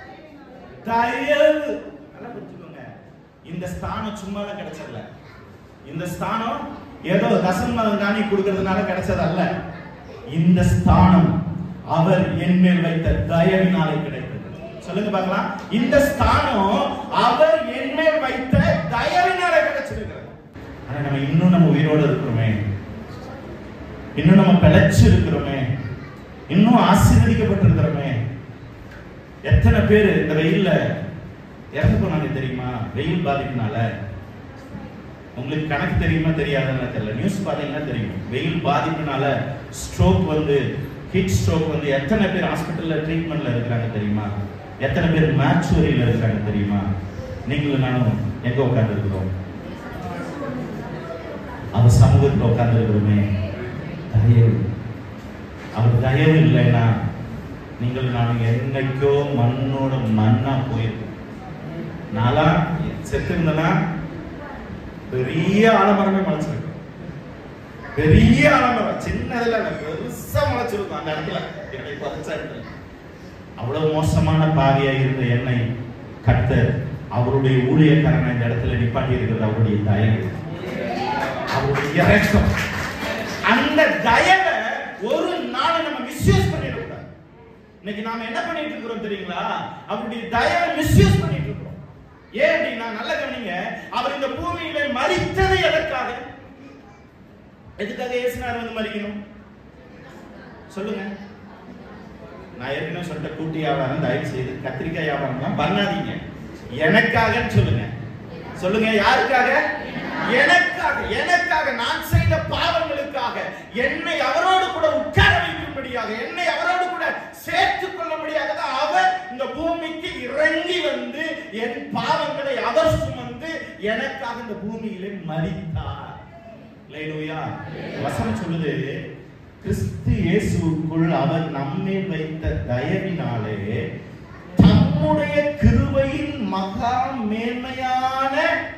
தயவு நல்லா புரிஞ்சுக்கோங்க இந்த ஸ்தானம் சும்மாலாம் கிடைச்சதில்ல இந்த ஸ்தானம் ஏதோ தசமதம் தானி கொடுக்கறதுனால கிடைச்சது அல்ல இந்த ஸ்தானம் அவர் என் மேல் வைத்த தயவினாலே கிடைத்தது சொல்லுங்க பார்க்கலாம் இந்த ஸ்தானம் அவர் என் மேல் வைத்த தயவினாலே கிடைச்சிருக்கிறது ஆனா நம்ம இன்னும் நம்ம உயிரோடு இருக்கிறோமே இன்னும் நம்ம பிழைச்சு இருக்கிறோமே இன்னும் ஆசீர்வதிக்கப்பட்டிருக்கிறோமே எத்தனை பேர் இந்த வெயில்ல இறந்து போனாங்க தெரியுமா வெயில் பாதிப்புனால உங்களுக்கு கணக்கு தெரியுமா தெரியாதுன்னு தெரியல நியூஸ் பார்த்தீங்கன்னா தெரியும் வெயில் பாதிப்புனால ஸ்ட்ரோக் வந்து ஹீட் ஸ்ட்ரோக் வந்து எத்தனை பேர் ஹாஸ்பிட்டல்ல ட்ரீட்மெண்ட்ல இருக்கிறாங்க தெரியுமா எத்தனை பேர் மேச்சுவரியில் இருக்காங்க தெரியுமா நீங்களும் நானும் எங்க உட்கார்ந்து இருக்கிறோம் அவர் சமூகத்தில் உட்கார்ந்து இருக்கிறோமே தயவு அவர் தயவு இல்லைன்னா நீங்கள் நானும் என்னைக்கோ மண்ணோட மண்ணா போயிருக்கோம் நான்லாம் செத்து இருந்தேன்னா பெரிய ஆலமரமே முளைச்சிருக்கும் பெரிய ஆலமரம் சின்னதுல இல்ல, பெருசா முளைச்சிருக்கும் அந்த இடத்துல என்னை புதைச்ச இடத்துல அவ்வளவு மோசமான பாவியா இருந்த என்னை கர்த்தர் அவருடைய ஊழியக்காரனை இந்த இடத்துல நிப்பாட்டி இருக்கிறது அவருடைய தயவு அவருடைய இறக்கம் அந்த தயவை ஒரு நாள் நம்ம மிஸ்யூஸ் பண்ணிடக்கூடாது இன்னைக்கு நாம என்ன பண்ணிட்டு இருக்கிறோம் தெரியுங்களா அவருடைய தயவை மிஸ்யூஸ் பண்ணிட்டு இருக்கிறோம் ஏன் அப்படின்னா நல்ல கவனிங்க அவர் இந்த பூமியில மறித்தது எதற்காக எதுக்காக இயேசுனார் வந்து மறிக்கணும் சொல்லுங்க நான் ஏற்கனவே சொல்லிட்ட கூட்டி வியாபாரம் தயவு செய்து கத்திரிக்காய் வியாபாரம்லாம் பண்ணாதீங்க எனக்காகன்னு சொல்லுங்க சொல்லுங்க யாருக்காக எனக்காக எனக்காக நான் செய்த பாவங்களுக்காக என்னை அவரோடு கூட உட்கார வைக்கும்படியாக என்னை அவரோடு கூட சேர்த்துக் கொள்ளும்படியாக தான் அவர் இந்த பூமிக்கு இறங்கி வந்து என் பாவங்களை அவர் சுமந்து எனக்காக இந்த பூமியிலே மரித்தார் அல்லேலூயா வசனம் சொல்லுது கிறிஸ்து இயேசுவுக்குள் அவர் நம்மேல் வைத்த தயவினாலே தம்முடைய கிருபையின் மகா மேன்மையான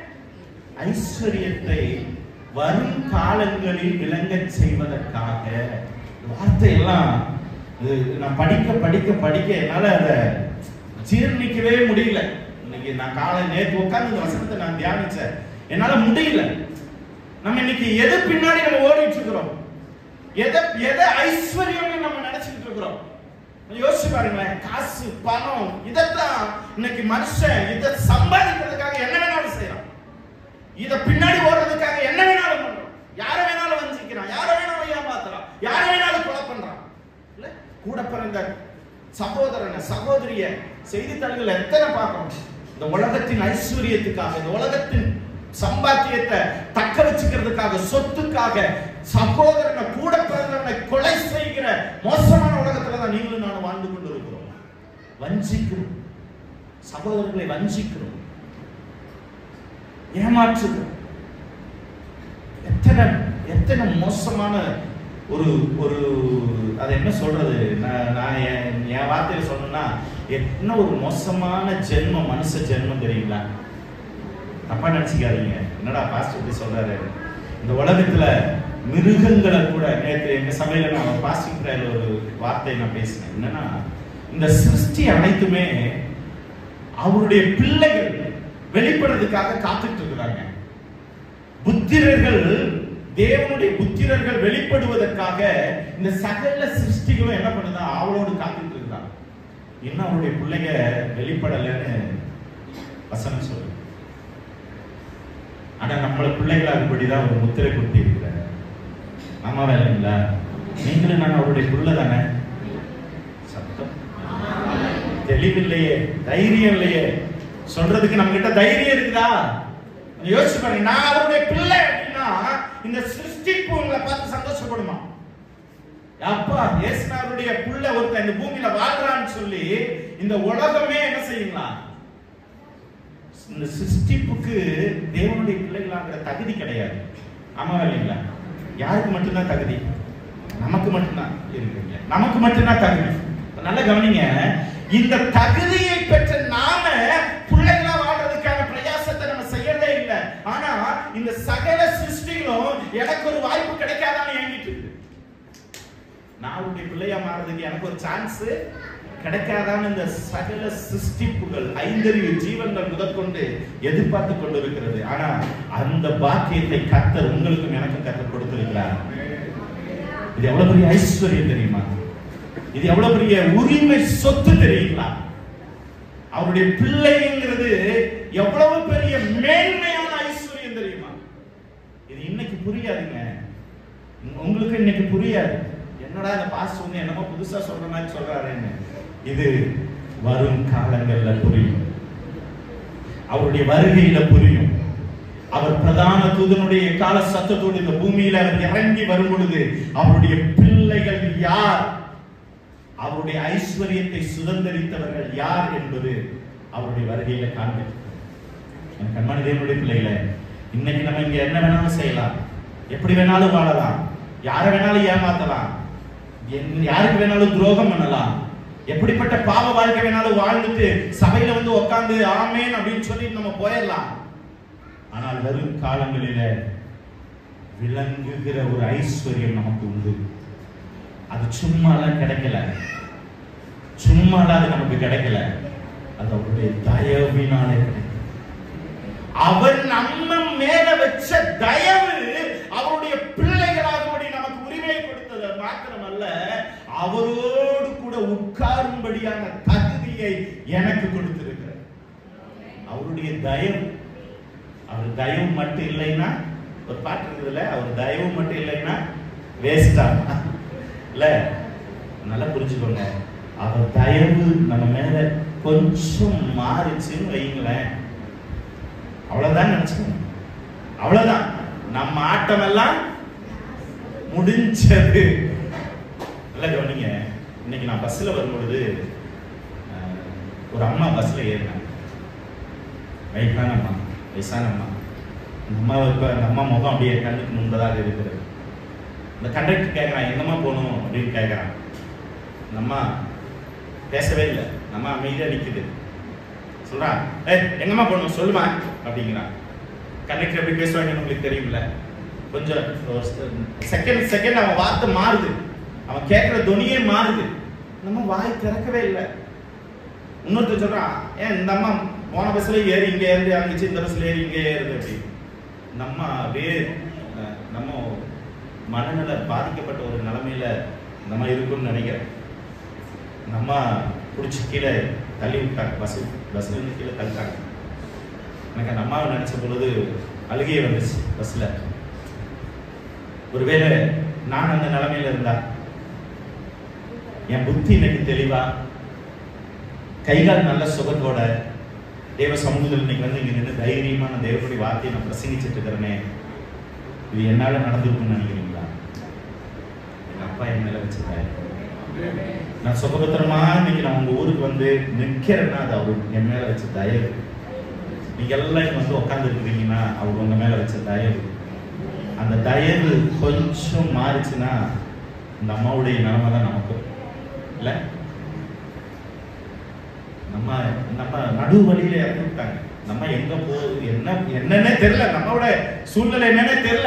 ஐஸ்வர்யத்தை வரும் காலங்களில் விளங்கச் செய்வதற்காக இந்த வார்த்தையெல்லாம் இது நான் படிக்க படிக்க படிக்க என்னால அதை ஜீர்ணிக்கவே முடியல இன்னைக்கு நான் காலை நேற்று உட்கார்ந்து இந்த வசனத்தை நான் தியானிச்சேன் என்னால முடியல நம்ம இன்னைக்கு எது பின்னாடி நம்ம ஓடிட்டு இருக்கிறோம் எதை எதை ஐஸ்வர்யம்னு நம்ம நினைச்சிட்டு இருக்கிறோம் யோசிச்சு பாருங்களேன் காசு பணம் இதைத்தான் இன்னைக்கு மனுஷன் இதை சம்பாதிக்கிறதுக்காக என்ன வேணாலும் செய்யறான் இத பின்னாடி ஓடுறதுக்காக என்ன வேணாலும் பண்றான் யார வேணாலும் வஞ்சிக்கிறான் யார வேணாலும் ஏமாத்துறான் யார வேணாலும் கொலை பண்றான் இல்ல கூட பிறந்த சகோதரனை சகோதரிய செய்தித்தாள்கள் எத்தனை பார்க்கணும் இந்த உலகத்தின் ஐஸ்வர்யத்துக்காக இந்த உலகத்தின் சம்பாத்தியத்தை தக்க வச்சுக்கிறதுக்காக சொத்துக்காக சகோதரனை கூட பிறந்தவனை கொலை செய்கிற மோசமான உலகத்துல தான் நீங்களும் நானும் வாழ்ந்து கொண்டு இருக்கிறோம் வஞ்சிக்கிறோம் சகோதரர்களை வஞ்சிக்கிறோம் ஏமாற்றுகிறோம் எத்தனை எத்தனை மோசமான ஒரு ஒரு அது என்ன சொல்றது நான் நான் என் என் வார்த்தையில சொல்லணும்னா என்ன ஒரு மோசமான ஜென்மம் மனுஷ ஜென்மம் தெரியுங்களா தப்பா நினைச்சுக்காதீங்க என்னடா பாஸ்டர் இப்படி சொல்றாரு இந்த உலகத்துல மிருகங்களை கூட நேற்று எங்க சபையில நான் பாஸ்டிங் ப்ரேயர்ல ஒரு வார்த்தை நான் பேசினேன் என்னன்னா இந்த சிருஷ்டி அனைத்துமே அவருடைய பிள்ளைகள் வெளிப்படுறதுக்காக காத்துட்டு இருக்கிறாங்க புத்திரர்கள் தேவனுடைய புத்திரர்கள் வெளிப்படுவதற்காக இந்த சகல சிருஷ்டிகளும் என்ன பண்ணுதா அவளோடு காத்துட்டு இருக்கிறாங்க இன்னும் அவருடைய பிள்ளைங்க வெளிப்படலைன்னு வசனம் சொல்லு ஆனா நம்மள பிள்ளைகள் அதுபடிதான் ஒரு முத்திரை குத்தி இருக்கிறார் ஆமா வேலைங்களா நீங்களும் நான் அவருடைய புள்ள தானே சத்தம் தெளிவில்லையே தைரியம் இல்லையே சொல்றதுக்கு நம்ம கிட்ட தைரியம் இருக்குதா கொஞ்சம் யோசிச்சு பாருங்க நான் அவருடைய பிள்ளை அப்படின்னா இந்த சிருஷ்டிப்பு உங்களை பார்த்து சந்தோஷப்படுமா அப்பா இயேசுநாதருடைய புள்ள ஒருத்தன் இந்த பூமியில வாழ்றான்னு சொல்லி இந்த உலகமே என்ன செய்யுங்களா இந்த சிருஷ்டிப்புக்கு தேவனுடைய பிள்ளைகளாங்கிற தகுதி கிடையாது ஆமா இல்லைங்களா யாருக்கு மட்டும்தான் தகுதி நமக்கு மட்டும்தான் இருக்குங்க நமக்கு மட்டும்தான் தகுதி நல்ல கவனிங்க இந்த தகுதியை பெற்ற நாம பிள்ளைகளா வாழ்றதுக்கான பிரயாசத்தை நம்ம செய்யறதே இல்லை ஆனா இந்த சகல சிருஷ்டிகளும் எனக்கு ஒரு வாய்ப்பு கிடைக்காதான்னு எண்ணிட்டு இருக்கு நான் உன்னுடைய பிள்ளையா மாறதுக்கு எனக்கு ஒரு சான்ஸ் கிடைக்காதான்னு இந்த சகல சிருஷ்டிப்புகள் ஐந்தறிவு ஜீவன்கள் முதற்கொண்டு எதிர்பார்த்து கொண்டு இருக்கிறது ஆனா அந்த பாக்கியத்தை கத்தர் உங்களுக்கும் எனக்கும் கத்தர் கொடுத்திருக்கிறார் இது எவ்வளவு பெரிய ஐஸ்வர்யம் தெரியுமா இது எவ்வளவு பெரிய உரிமை சொத்து தெரியுங்களா அவருடைய பிள்ளைங்கிறது எவ்வளவு பெரிய மேன்மையான ஐஸ்வர்யம் தெரியுமா இது இன்னைக்கு புரியாதுங்க உங்களுக்கு இன்னைக்கு புரியாது என்னடா இந்த பாஸ் வந்து என்னமோ புதுசா சொல்ற மாதிரி சொல்றாருன்னு இது வரும் காலங்கள்ல புரியும் அவருடைய வருகையில புரியும் அவர் பிரதான தூதனுடைய கால சத்தத்தோடு இந்த பூமியில அவர் இறங்கி வரும் பொழுது அவருடைய பிள்ளைகள் யார் அவருடைய ஐஸ்வர்யத்தை சுதந்திரித்தவர்கள் யார் என்பது அவருடைய வருகையில காண்பிக்கும் என் கண்மணி தேவனுடைய பிள்ளைகளே இன்னைக்கு நம்ம இங்க என்ன வேணாலும் செய்யலாம் எப்படி வேணாலும் வாழலாம் யாரை வேணாலும் ஏமாத்தலாம் என்- யாருக்கு வேணாலும் துரோகம் பண்ணலாம் எப்படிப்பட்ட பாவ வாழ்க்கை வேணாலும் வாழ்ந்துட்டு சபையில வந்து உட்கார்ந்து ஆமேன் அப்படின்னு சொல்லிட்டு நம்ம போயிடலாம் ஆனால் வரும் காலங்களில விளங்குகிற ஒரு ஐஸ்வர்யம் நமக்கு உண்டு அது சும்மாலாம் கிடைக்கல சும்மாலாம் அது நமக்கு கிடைக்கல அது அவருடைய தயவினாலே கிடைக்கும் அவர் நம்ம மேல வச்ச தயவு அவருடைய பிள்ளைகளாகும்படி நமக்கு உரிமை கொடுத்தது மாத்திரமல்ல அவரோடு கூட உட்காரும்படியான தகுதியை எனக்கு கொடுத்திருக்கிறார் அவருடைய தயவு அவர் தயவு மட்டும் இல்லைன்னா ஒரு பாட்டு இருக்குதுல்ல அவர் தயவு மட்டும் இல்லைன்னா வேஸ்டா இல்ல நல்லா புரிஞ்சுக்கோங்க அவர் தயவு நம்ம மேல கொஞ்சம் மாறிச்சுன்னு வைங்களேன் அவ்வளவுதான் நினைச்சுக்கோங்க அவ்வளவுதான் நம்ம ஆட்டம் எல்லாம் முடிஞ்சது இல்ல கவனிங்க இன்னைக்கு நான் பஸ்ல வரும்பொழுது அஹ், ஒரு அம்மா பஸ்ல ஏறினாங்க வயசான அம்மா வயசான அம்மா அந்த அம்மா இப்ப அந்த அம்மா முகம் அப்படியே கண்ணுக்கு முன்பதாக இருக்கிறது இந்த கண்டக்டர் கேட்கறான் எங்கம்மா போகணும் அப்படின்னு கேட்கறான் அந்த அம்மா பேசவே இல்லை நம்ம அமைதியா நிக்குது சொல்றான் ஏய் எங்கம்மா போகணும் சொல்லுமா அப்படிங்கிறான் கண்டக்டர் எப்படி பேசுவாங்கன்னு உங்களுக்கு தெரியும்ல கொஞ்சம் செகண்ட் செகண்ட் அவன் வார்த்தை மாறுது அவன் கேட்கிற துணியே மாறுது நம்ம வாய் திறக்கவே இல்லை இன்னொருத்தர் சொல்றான் ஏன் இந்த அம்மா போன பஸ்ல ஏறி இங்க இருந்து இறங்கிச்சு இந்த பஸ்ல ஏறி இங்கே ஏறுது அப்படி நம்ம அப்படியே அஹ், நம்ம மனநல பாதிக்கப்பட்ட ஒரு நிலைமையில நம்ம இருக்கும்னு நினைக்கிறேன் நம்ம பிடிச்சி கீழே தள்ளி விட்டாங்க பஸ் பஸ்ல இருந்து கீழே தள்ளிட்டாங்க எனக்கு அந்த அம்மாவை நினைச்ச பொழுது அழுகையே வந்துச்சு பஸ்ல ஒருவேளை நான் அந்த நிலைமையில இருந்தா என் புத்தி இன்னைக்கு தெளிவா கைகால் நல்ல சுகத்தோட தேவ சமூகத்தில் இன்னைக்கு வந்து இங்க நின்று தைரியமா நான் தேவனுடைய வார்த்தையை நான் பிரசங்கிச்சிட்டு இருக்கிறேனே இது என்னால நடந்திருக்கும்னு நினைக்கிறீங்களா எங்க அப்பா என் மேல வச்சிருக்காரு நான் சுகபத்திரமா இன்னைக்கு நான் உங்க ஊருக்கு வந்து நிக்கிறேன்னா அது அவர் என் மேல வச்ச தயவு நீங்க எல்லாம் இங்க வந்து உட்கார்ந்து இருக்கிறீங்கன்னா அவர் உங்க மேல வச்ச தயவு அந்த தயவு கொஞ்சம் மாறுச்சுன்னா இந்த அம்மாவுடைய நிலைமை தான் நமக்கு இல்ல நம்ம நம்ம நடு வழியில இறந்து விட்டாங்க நம்ம எங்க போகுது என்ன என்னன்னே தெரியல நம்மளோட சூழ்நிலை என்னன்னே தெரியல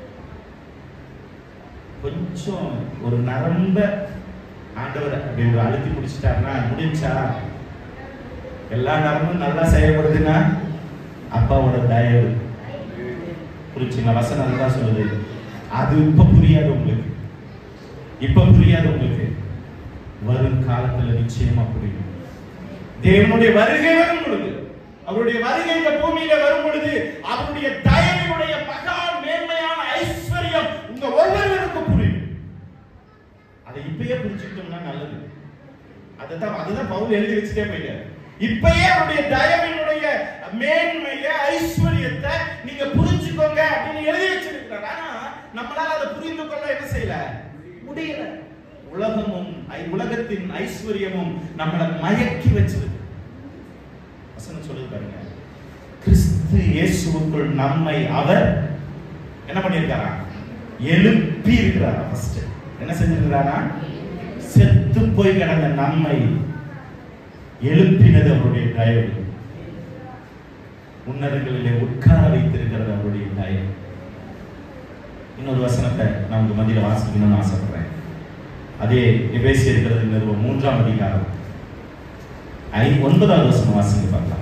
கொஞ்சம் ஒரு நரம்ப ஆண்டவர் அப்படி ஒரு அழுத்தி பிடிச்சிட்டாருன்னா முடிஞ்சா எல்லா நரம்பும் நல்லா செயல்படுதுன்னா அப்பாவோட தயவு புரிச்சுங்களா வசனம் அதுதான் சொல்லுது அது இப்ப புரியாது உங்களுக்கு இப்ப புரியாது உங்களுக்கு வரும் காலத்துல நிச்சயமா புரியும் தேவனுடைய வருகை வரும் பொழுது அவருடைய வருகை இந்த பூமியில வரும் பொழுது அவருடைய தயவினுடைய மகா மேன்மையான ஐஸ்வர்யம் உங்க ஒவ்வொருவருக்கும் புரியும் அதை இப்பயே புரிஞ்சுக்கிட்டோம்னா நல்லது அதுதான் அதுதான் பவுல் எழுதி வச்சுட்டே போயிட்டாரு இப்பயே அவருடைய தயவினுடைய மேன்மைய ஐஸ்வர்யத்தை நீங்க புரிஞ்சுக்கோங்க அப்படின்னு எழுதி வச்சிருக்கிறார் ஆனா நம்மளால அதை புரிந்து கொள்ள என்ன செய்யல முடியல உலகமும் ஐ- உலகத்தின் ஐஸ்வர்யமும் நம்மளை மயக்கி வச்சிருக்கு வசனம் சொல்லுது பாருங்க கிறிஸ்து இயேசுவுக்குள் நம்மை அவர் என்ன பண்ணியிருக்காரா எழுப்பி இருக்கிறாரா ஃபர்ஸ்ட் என்ன செஞ்சிருக்கிறாரா செத்து போய் கிடந்த நம்மை எழுப்பினது அவருடைய தயவு உன்னதங்களிலே உட்கார வைத்திருக்கிறது அவருடைய தயவு இன்னொரு வசனத்தை நான் உங்க மத்தியில வாசிக்கணும்னு ஆசைப்படுறேன் அதே எபேசி இருக்கிறது நிறுவனம் மூன்றாம் அதிகாரம் ஐ ஒன்பதாவது வசனம் வாசிங்க பார்க்கலாம்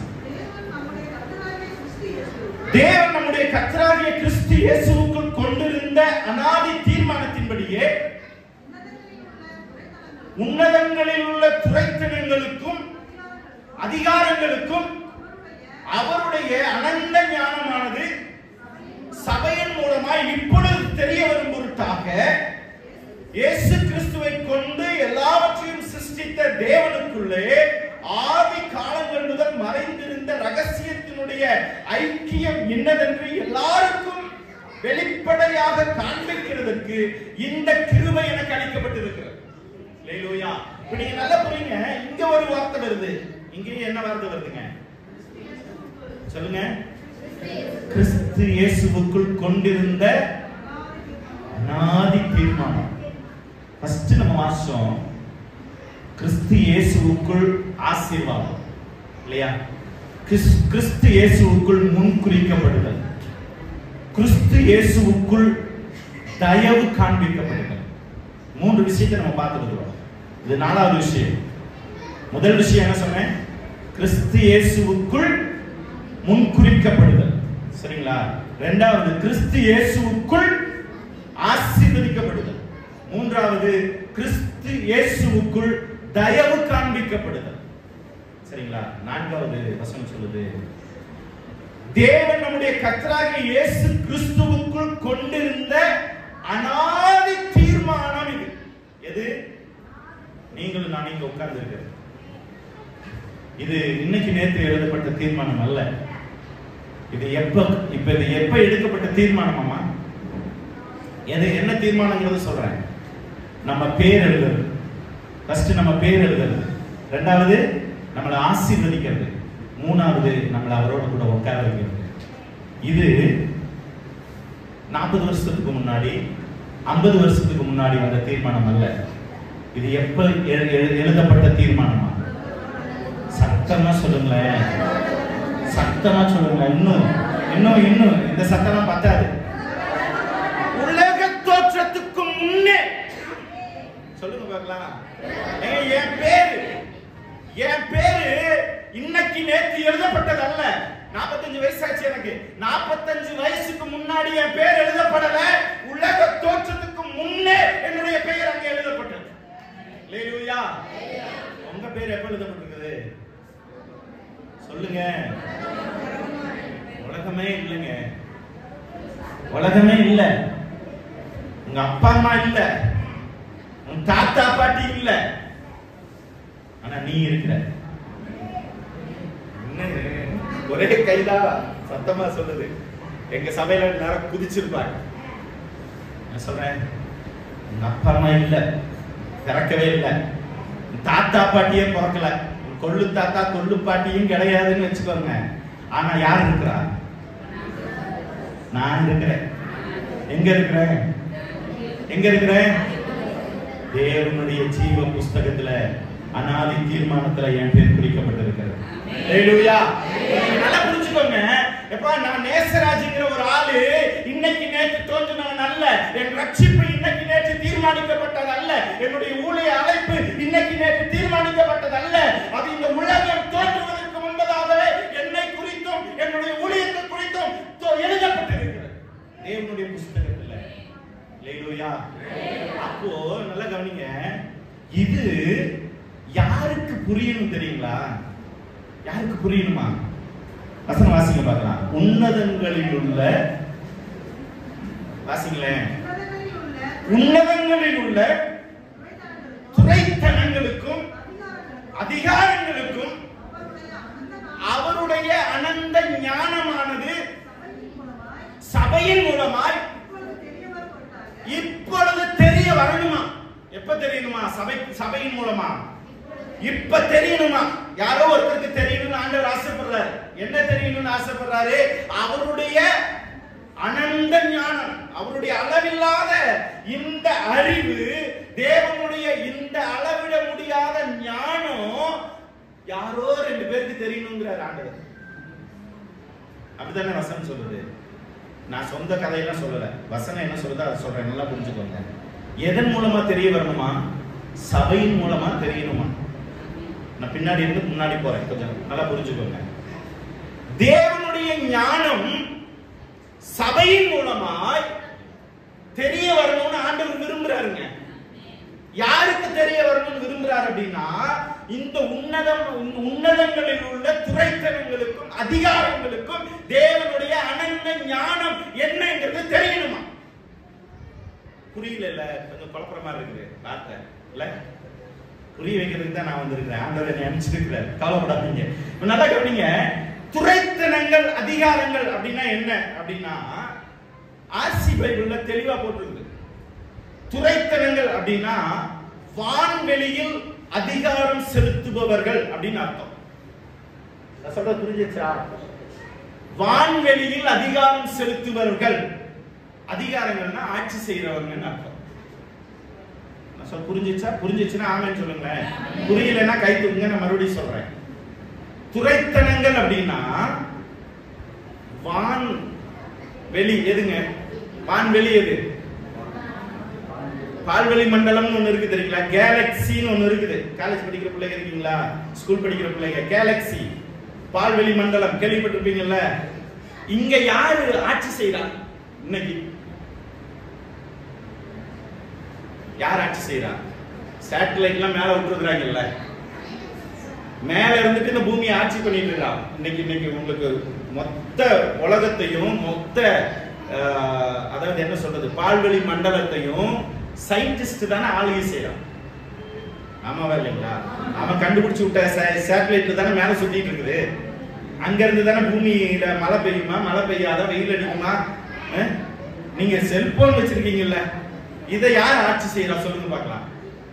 தேவன் நம்முடைய கர்த்தராகிய கிறிஸ்து இயேசுவுக்குள் கொண்டிருந்த அனாதி தீர்மானத்தின்படியே உன்னதங்களில் உள்ள துறைத்தனங்களுக்கும் அதிகாரங்களுக்கும் அவருடைய அனந்த ஞானமானது சபையின் மூலமாய் இப்பொழுது தெரிய வரும் பொருட்டாக இயேசு கிறிஸ்துவை கொண்டு எல்லாவற்றையும் சிருஷ்டித்த தேவனுக்குள்ளே ஆதி காலங்கள் முதல் மறைந்திருந்த ரகசியத்தினுடைய ஐக்கியம் இன்னதென்று எல்லாருக்கும் வெளிப்படையாக காண்பிக்கிறதற்கு இந்த கிருபை எனக்கு அளிக்கப்பட்டிருக்கிறது ஹalleluya இப்ப நீங்க நல்லா புரியுங்க இங்க ஒரு வார்த்தை வருது இங்கேயும் என்ன வார்த்தை வருதுங்க சொல்லுங்க கிறிஸ்து இயேசுவுக்குள் கொண்டிருந்த அநாதி தீர்மானம் ஃபர்ஸ்ட் நம்ம வாசம் கிறிஸ்து இயேசுவுக்குள் ஆசீர்வாதம் இல்லையா கிறிஸ்- கிறிஸ்து இயேசுவுக்குள் முன்குறிக்கப்படுதல் கிறிஸ்து இயேசுவுக்குள் தயவு காண்பிக்கப்படுதல் மூன்று விஷயத்தை நம்ம பார்த்துருக்கிறோம் இது நாலாவது விஷயம் முதல் விஷயம் என்ன சொன்னேன் கிறிஸ்து இயேசுவுக்குள் முன்குறிக்கப்படுதல் சரிங்களா இரண்டாவது கிறிஸ்து இயேசுவுக்குள் ஆசீர்வதிக்கப்படுதல் மூன்றாவது கிறிஸ்து இயேசுவுக்குள் தயவு காண்பிக்கப்படுதல் சரிங்களா நான்காவது வசனம் சொல்லுது தேவன் நம்முடைய கர்த்தராகிய இயேசு கிறிஸ்துவுக்குள் கொண்டிருந்த அனாதி தீர்மானம் இது எது நீங்களும் நான் இங்க உட்கார்ந்து இருக்கிறது இது இன்னைக்கு நேற்று எழுதப்பட்ட தீர்மானம் அல்ல இது எப்ப இப்ப இது எப்ப எடுக்கப்பட்ட தீர்மானமாமா எது என்ன தீர்மானங்கிறது சொல்றேன் நம்ம பேர் எழுதுறது ஃபர்ஸ்ட் நம்ம பேர் எழுதுறது ரெண்டாவது நம்மளை ஆசீர்வதிக்கிறது மூணாவது நம்மளை அவரோட கூட உட்கார வைக்கிறது இது நாற்பது வருஷத்துக்கு முன்னாடி ஐம்பது வருஷத்துக்கு முன்னாடி வந்த தீர்மானம் அல்ல இது எப்ப எழு- எழு- எழுதப்பட்ட தீர்மானமா சத்தமா சொல்லுங்களேன் சத்தமா சொல்லுங்களேன் இன்னும் இன்னும் இன்னும் இந்த சத்தம்லாம் பத்தாது உலக தோற்றத்துக்கு முன்னே சொல்லுங்க பார்க்கலாம் ஏங்க, என் பேரு என் பேரு இன்னைக்கு நேத்து எழுதப்பட்டது அல்ல 45 வயசாச்சு எனக்கு 45 வயசுக்கு முன்னாடி என் பேர் எழுதப்படல உலக தோற்றத்துக்கு முன்னே என்னுடைய பெயர் அங்க எழுதப்பட்டது அல்லேலூயா உங்க பேர் எப்ப எழுதப்பட்டிருக்குது சொல்லுங்க உலகமே இல்லைங்க உலகமே இல்ல உங்க அப்பா அம்மா இல்ல உன் தாத்தா பாட்டி இல்ல ஆனா நீ இருக்கிற என்ன ஒரே கைதான் சத்தமா சொல்லுது எங்க சபையில நேரம் குதிச்சிருப்பாங்க நான் சொல்றேன் உங்க அப்பா அம்மா இல்ல பிறக்கவே இல்ல உன் தாத்தா பாட்டியே பிறக்கல உன் கொள்ளு தாத்தா கொள்ளு பாட்டியும் கிடையாதுன்னு வச்சுக்கோங்க ஆனா யார் இருக்கிறா நான் இருக்கிறேன் எங்க இருக்கிறேன் எங்க இருக்கிறேன் தேவனுடைய ஜீவ புஸ்தகத்துல அனாதி தீர்மானத்துல என் பேர் குறிக்கப்பட்டிருக்கிறது ஹalleluya நல்லா புரிஞ்சுக்கோங்க எப்பா நான் நேசராஜ்ங்கிற ஒரு ஆளு இன்னைக்கு நேற்று தோன்றினவன் அல்ல என் ரட்சிப்பு இன்னைக்கு நேற்று தீர்மானிக்கப்பட்டது அல்ல என்னுடைய ஊழிய அழைப்பு இன்னைக்கு நேற்று தீர்மானிக்கப்பட்டது அல்ல அது இந்த உலகம் தோன்றுவதற்கு முன்பதாகவே என்னை குறித்தும் என்னுடைய ஊழியத்தை குறித்தும் தோ- எழுதப்பட்டிருக்கிறது தேவனுடைய புஸ்தகத்துல ஹalleluya அப்போ நல்லா கவனிங்க இது யாருக்கு புரியணும் தெரியுங்களா யாருக்கு புரியணுமா வசனம் வாசிங்க பார்க்கலாம் உன்னதங்களில் உள்ள வாசிங்களேன் உன்னதங்களில் உள்ள துறைத்தனங்களுக்கும் அதிகாரங்களுக்கும் அவருடைய அனந்த ஞானமானது சபையின் மூலமாய் இப்பொழுது தெரிய வரணுமா எப்ப தெரியணுமா சபை சபையின் மூலமா இப்ப தெரியணுமா யாரோ ஒருத்தருக்கு தெரியணும்னு ஆண்டவர் ஆசைப்படுறாரு என்ன தெரியணும்னு ஆசைப்படுறாரு அவருடைய அனந்த ஞானம் அவருடைய அளவில்லாத இந்த அறிவு தேவனுடைய இந்த அளவிட முடியாத ஞானம் யாரோ ரெண்டு பேருக்கு தெரியணுங்கிறார் ஆண்டவர் அப்படித்தானே வசனம் சொல்லுது நான் சொந்த கதையெல்லாம் சொல்லல வசனம் என்ன சொல்லுதோ அதை சொல்றேன் நல்லா புரிஞ்சுக்கோங்க எதன் மூலமா தெரிய வரணுமா சபையின் மூலமா தெரியணுமா நான் பின்னாடி இருந்து முன்னாடி போறேன் கொஞ்சம் நல்லா புரிஞ்சுக்கோங்க தேவனுடைய ஞானம் சபையின் மூலமாய் தெரிய வரணும்னு ஆண்டவர் விரும்புறாருங்க யாருக்கு தெரிய வரணும்னு விரும்புறாரு அப்படின்னா இந்த உன்னதம் உன்- உன்னதங்களில் உள்ள துறைத்தனங்களுக்கும் அதிகாரங்களுக்கும் தேவனுடைய அனந்த ஞானம் என்னங்கிறது தெரியணுமா புரியல இல்ல கொஞ்சம் குழப்பமா இருக்குது வார்த்தை இல்ல புரிய வைக்கிறதுக்கு தான் நான் வந்திருக்கிறேன் ஆண்டவர் என்னை அனுப்பிச்சிருக்கிறார் கவலைப்படாதீங்க இப்ப நல்லா கவனிங்க துறைத்தனங்கள் அதிகாரங்கள் அப்படின்னா என்ன அப்படின்னா ஆர்சி பைபிள்ல தெளிவா போட்டிருக்கு துறைத்தனங்கள் அப்படின்னா வான்வெளியில் அதிகாரம் செலுத்துபவர்கள் அப்படின்னு அர்த்தம் நான் சொல்றது புரிஞ்சுச்சா வான்வெளியில் அதிகாரம் செலுத்துபவர்கள் அதிகாரங்கள்னா ஆட்சி செய்யறவங்கன்னு அர்த்தம் நான் சொல்ல புரிஞ்சுச்சா புரிஞ்சுச்சுன்னா ஆமென்னு சொல்லுங்களேன் புரியலைன்னா கை தூக்குங்க நான் மறுபடியும் சொல்றேன் துரைத்தனங்கள் அப்படின்னா வான் வெளி எதுங்க வான்வெளி எது பால்வெளி மண்டலம்னு ஒண்ணு இருக்கு தெரியுங்களா கேலக்சின்னு ஒண்ணு இருக்குது காலேஜ் படிக்கிற பிள்ளைங்க இருக்கீங்களா ஸ்கூல் படிக்கிற பிள்ளைங்க கேலக்சி பால்வெளி மண்டலம் கேள்விப்பட்டிருப்பீங்கல்ல இங்க யாரு ஆட்சி செய்றா இன்னைக்கு யார் ஆட்சி செய்றா சேட்டலைட்லாம் மேல விட்டுருக்காங்கல்ல மேல இருந்துட்டு இந்த பூமியை ஆட்சி பண்ணிட்டு இருக்கான் இன்னைக்கு இன்னைக்கு உங்களுக்கு மொத்த உலகத்தையும் மொத்த ஆஹ், அதாவது என்ன சொல்றது பால்வெளி மண்டலத்தையும் சயின்டிஸ்ட் தானே ஆளுகை செய்யறான் ஆமாவா இல்லைங்களா அவன் கண்டுபிடிச்சு விட்ட சேட்டலைட் தானே மேல சுத்திட்டு இருக்குது அங்க இருந்து தானே பூமியில மழை பெய்யுமா மழை பெய்யாத வெயில் அடிக்குமா அஹ்? நீங்க செல்போன் வச்சிருக்கீங்கல்ல இதை யார் ஆட்சி செய்யறா சொல்லுங்க பார்க்கலாம்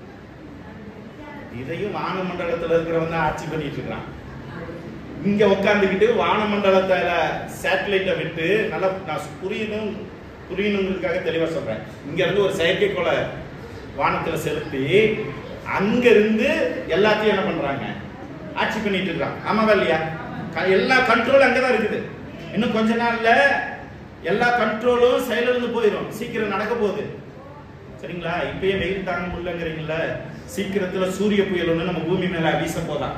இதையும் வானமண்டலத்துல இருக்கிறவன் தான் ஆட்சி பண்ணிட்டு இருக்கான் இங்க உட்காந்துக்கிட்டு வானமண்டலத்துல சேட்டலைட்டை விட்டு நல்லா நான் புரியணும் புரியணுங்கிறதுக்காக தெளிவா சொல்றேன் இங்க இருந்து ஒரு செயற்கைக்கோளை வானத்துல செலுத்தி அங்க இருந்து எல்லாத்தையும் என்ன பண்றாங்க ஆட்சி பண்ணிட்டு இருக்கான் ஆமாவா இல்லையா க- எல்லா கண்ட்ரோல் அங்கதான் இருக்குது இன்னும் கொஞ்ச நாள்ல எல்லா கண்ட்ரோலும் செயலிழந்து போயிடும் சீக்கிரம் நடக்க போகுது சரிங்களா இப்பயே வெயில் தாங்க முடியலங்கிறீங்கள சீக்கிரத்துல சூரிய புயல் ஒண்ணு நம்ம பூமி மேல வீச போதான்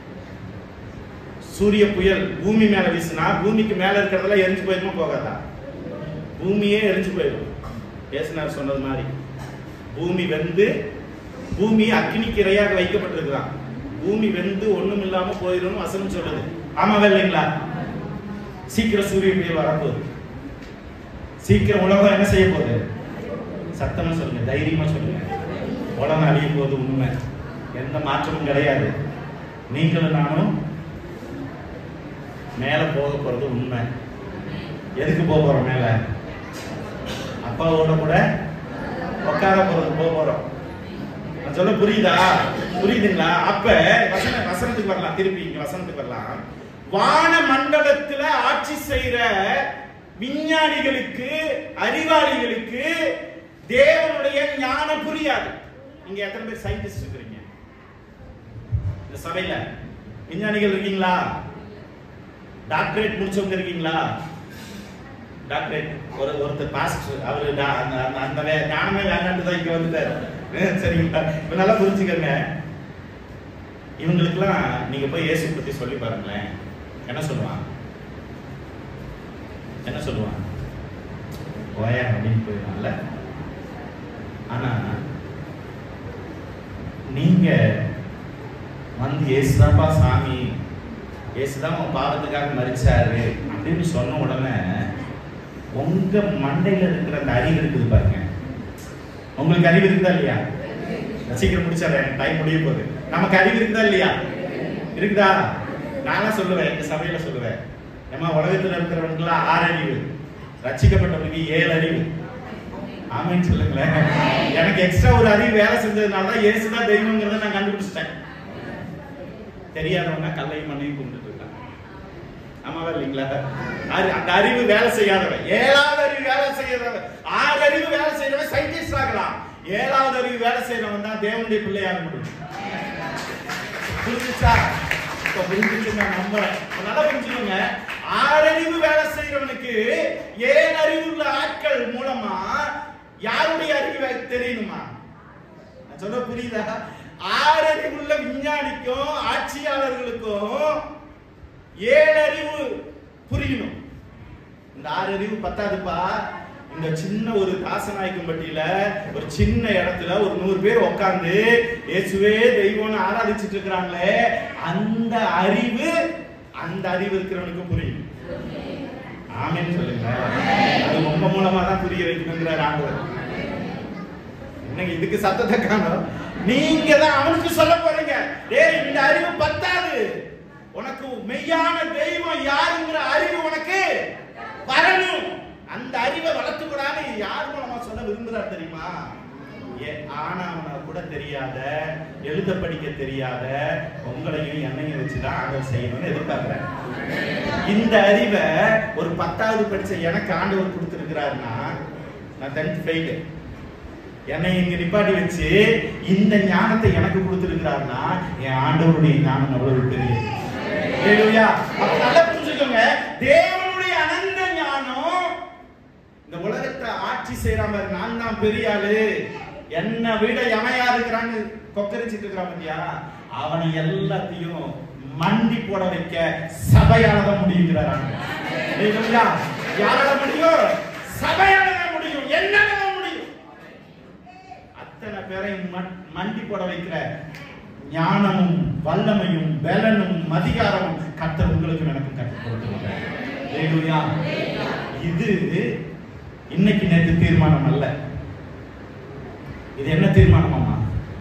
சூரிய புயல் பூமி மேல வீசினா பூமிக்கு மேல இருக்கிறதெல்லாம் எரிஞ்சு போயிருமா போகாதா பூமியே எரிஞ்சு போயிடும் பேசினார் சொன்னது மாதிரி பூமி வெந்து பூமி அக்னிக்கு இரையாக வைக்கப்பட்டிருக்கிறான் பூமி வெந்து ஒண்ணும் இல்லாம போயிடும் வசனம் சொல்லுது ஆமாவா இல்லைங்களா சீக்கிரம் சூரிய புயல் வரப்போகுது சீக்கிரம் உலகம் என்ன செய்ய போகுது சத்தமா சொல்லுங்க தைரியமா சொல்லுங்க உலகம் அழிய போகுது உண்மை எந்த மாற்றமும் கிடையாது நீங்களும் நானும் மேல போக போறது உண்மை எதுக்கு போக போறோம் மேல அப்பாவோட கூட உட்கார போறது போக போறோம் நான் சொல்ல புரியுதா புரியுதுங்களா அப்ப வசன வசனத்துக்கு வரலாம் திருப்பி இங்க வசனத்துக்கு வரலாம் வான மண்டலத்துல ஆட்சி செய்யற விஞ்ஞானிகளுக்கு அறிவாளிகளுக்கு தேவனுடைய ஞானம் புரியாது நீங்க எத்தனை பேர் சயின்டிஸ்ட் இருக்கிறீங்க இந்த சபையில விஞ்ஞானிகள் இருக்கீங்களா டாக்டரேட் முடிச்சவங்க இருக்கீங்களா டாக்டரேட் ஒரு ஒருத்தர் பாஸ்டர் அவரு டா- அந்த அந்த- அந்த வே- ஞானமே வேண்டாம்னு தான் இங்க வந்துட்டாரு அஹ் சரிங்களா இப்ப நல்லா புரிஞ்சுக்கங்க இவங்களுக்குலாம் நீங்க போய் இயேசு பத்தி சொல்லி பாருங்களேன் என்ன சொல்லுவான் என்ன சொல்லுவான் போயா அப்படின்னு போயிடுவான்ல ஆனா நீங்க வந்து இயேசுதாப்பா சாமி இயேசுதான் உன் பாவத்துக்காக மறிச்சாரு அப்படின்னு சொன்ன உடனே உங்க மண்டையில இருக்கிற அந்த அறிவு இருக்குது பாருங்க உங்களுக்கு அறிவு இருக்குதா இல்லையா சீக்கிரம் முடிச்சிடறேன் டைம் முடிய போகுது நமக்கு அறிவு இருக்குதா இல்லையா இருக்குதா நானா சொல்லுவேன் இந்த சபையில சொல்லுவேன் ஏமா உலகத்துல இருக்கிறவங்களுக்குலாம் ஆறு அறிவு ரட்சிக்கப்பட்டவனுக்கு ஏழு அறிவு ஆமைன்னு சொல்லுங்களேன் எனக்கு எக்ஸ்ட்ரா ஒரு அறிவு வேலை செஞ்சதுனால தான் இயேசுதான் தெய்வங்கிறத நான் கண்டுபிடிச்சிட்டேன் தெரியாதவங்க கல்லையும் மண்ணையும் கும்பிட்டு இருக்காங்க ஆமாவா இல்லைங்களா அறி- அந்த அறிவு வேலை செய்யாதவன் ஏழாவது அறிவு வேலை செய்யாதவன் ஆறு அறிவு வேலை செய்யறவன் சயின்டிஸ்ட் ஆகலாம் ஏழாவது அறிவு வேலை செய்யறவன் தான் தேவனுடைய பிள்ளையாக முடியும் புரிஞ்சுச்சா இப்ப புரிஞ்சுச்சு நான் நம்புறேன் இப்ப நல்லா புரிஞ்சுக்கோங்க ஆறறிவு வேலை செய்யறவனுக்கு ஏழு அறிவு உள்ள ஆட்கள் மூலமா யாருடைய அறிவு தெரியணுமா நான் சொல்ல புரியுதா ஆறறிவுள்ள விஞ்ஞானிக்கும் ஆட்சியாளர்களுக்கும் ஏழு அறிவு புரியணும் இந்த ஆறு அறிவு பத்தாதுப்பா இந்த சின்ன ஒரு காசநாயக்கம்பட்டியில ஒரு சின்ன இடத்துல ஒரு நூறு பேர் உட்கார்ந்து இயேசுவே தெய்வம்னு ஆராதிச்சிட்டு இருக்கிறாங்களே அந்த அறிவு அந்த அறிவு இருக்கிறவனுக்கு புரியும் ஆமென்னு சொல்லுங்க அது உங்க மூலமா தான் புரிய வைக்கணுங்கிறார் ஆண்டவர் என்னங்க இதுக்கு சத்தத்தை காணோம் நீங்க தான் அவனுக்கு சொல்ல போறீங்க டேய் இந்த அறிவு பத்தாது உனக்கு மெய்யான தெய்வம் யாருங்கிற அறிவு உனக்கு வரணும் அந்த அறிவை வளர்த்துக்கூடாது யார் மூலமா சொல்ல விரும்புறார் தெரியுமா ஏ- ஆனாவனா கூட தெரியாத எழுத படிக்க தெரியாத உங்களையும் என்னையும் வச்சுதான் ஆண்டவர் செய்யணும்னு எதிர்பார்க்கிறேன் இந்த அறிவை ஒரு பத்தாவது படிச்ச எனக்கு ஆண்டவர் கொடுத்திருக்கிறாருன்னா நான் டென்த் ஃபெயிலு என்னை இங்க நிப்பாட்டி வச்சு இந்த ஞானத்தை எனக்கு கொடுத்திருக்கிறாருன்னா என் ஆண்டவருடைய ஞானம் அவ்வளவு பெரியது ஹalleluya. அப்ப நல்லா புரிஞ்சுக்கோங்க தேவனுடைய அனந்த ஞானம் இந்த உலகத்தை ஆட்சி செய்யற மாதிரி நான் தான் பெரிய ஆளு என்ன விட எவன் யார் இருக்கிறான்னு கொக்கரிச்சிட்டு இருக்கிறான் பாத்தியா அவனை எல்லாத்தையும் மண்டி போட வைக்க சபையால தான் முடியுங்கிறார் ஆண்டவர். ஹalleluya. யாரால முடியும் சபையால தான் முடியும் என்னால தான் முடியும் அத்தனை பேரையும் மண்- மண்டி போட வைக்கிற ஞானமும் வல்லமையும் பலனும் அதிகாரமும் கர்த்தர் உங்களுக்கு எனக்கும் கற்றுக் கொடுக்கிறார் ஹalleluya. இது இன்னைக்கு நேற்று தீர்மானம் அல்ல இது என்ன தீர்மானமாமா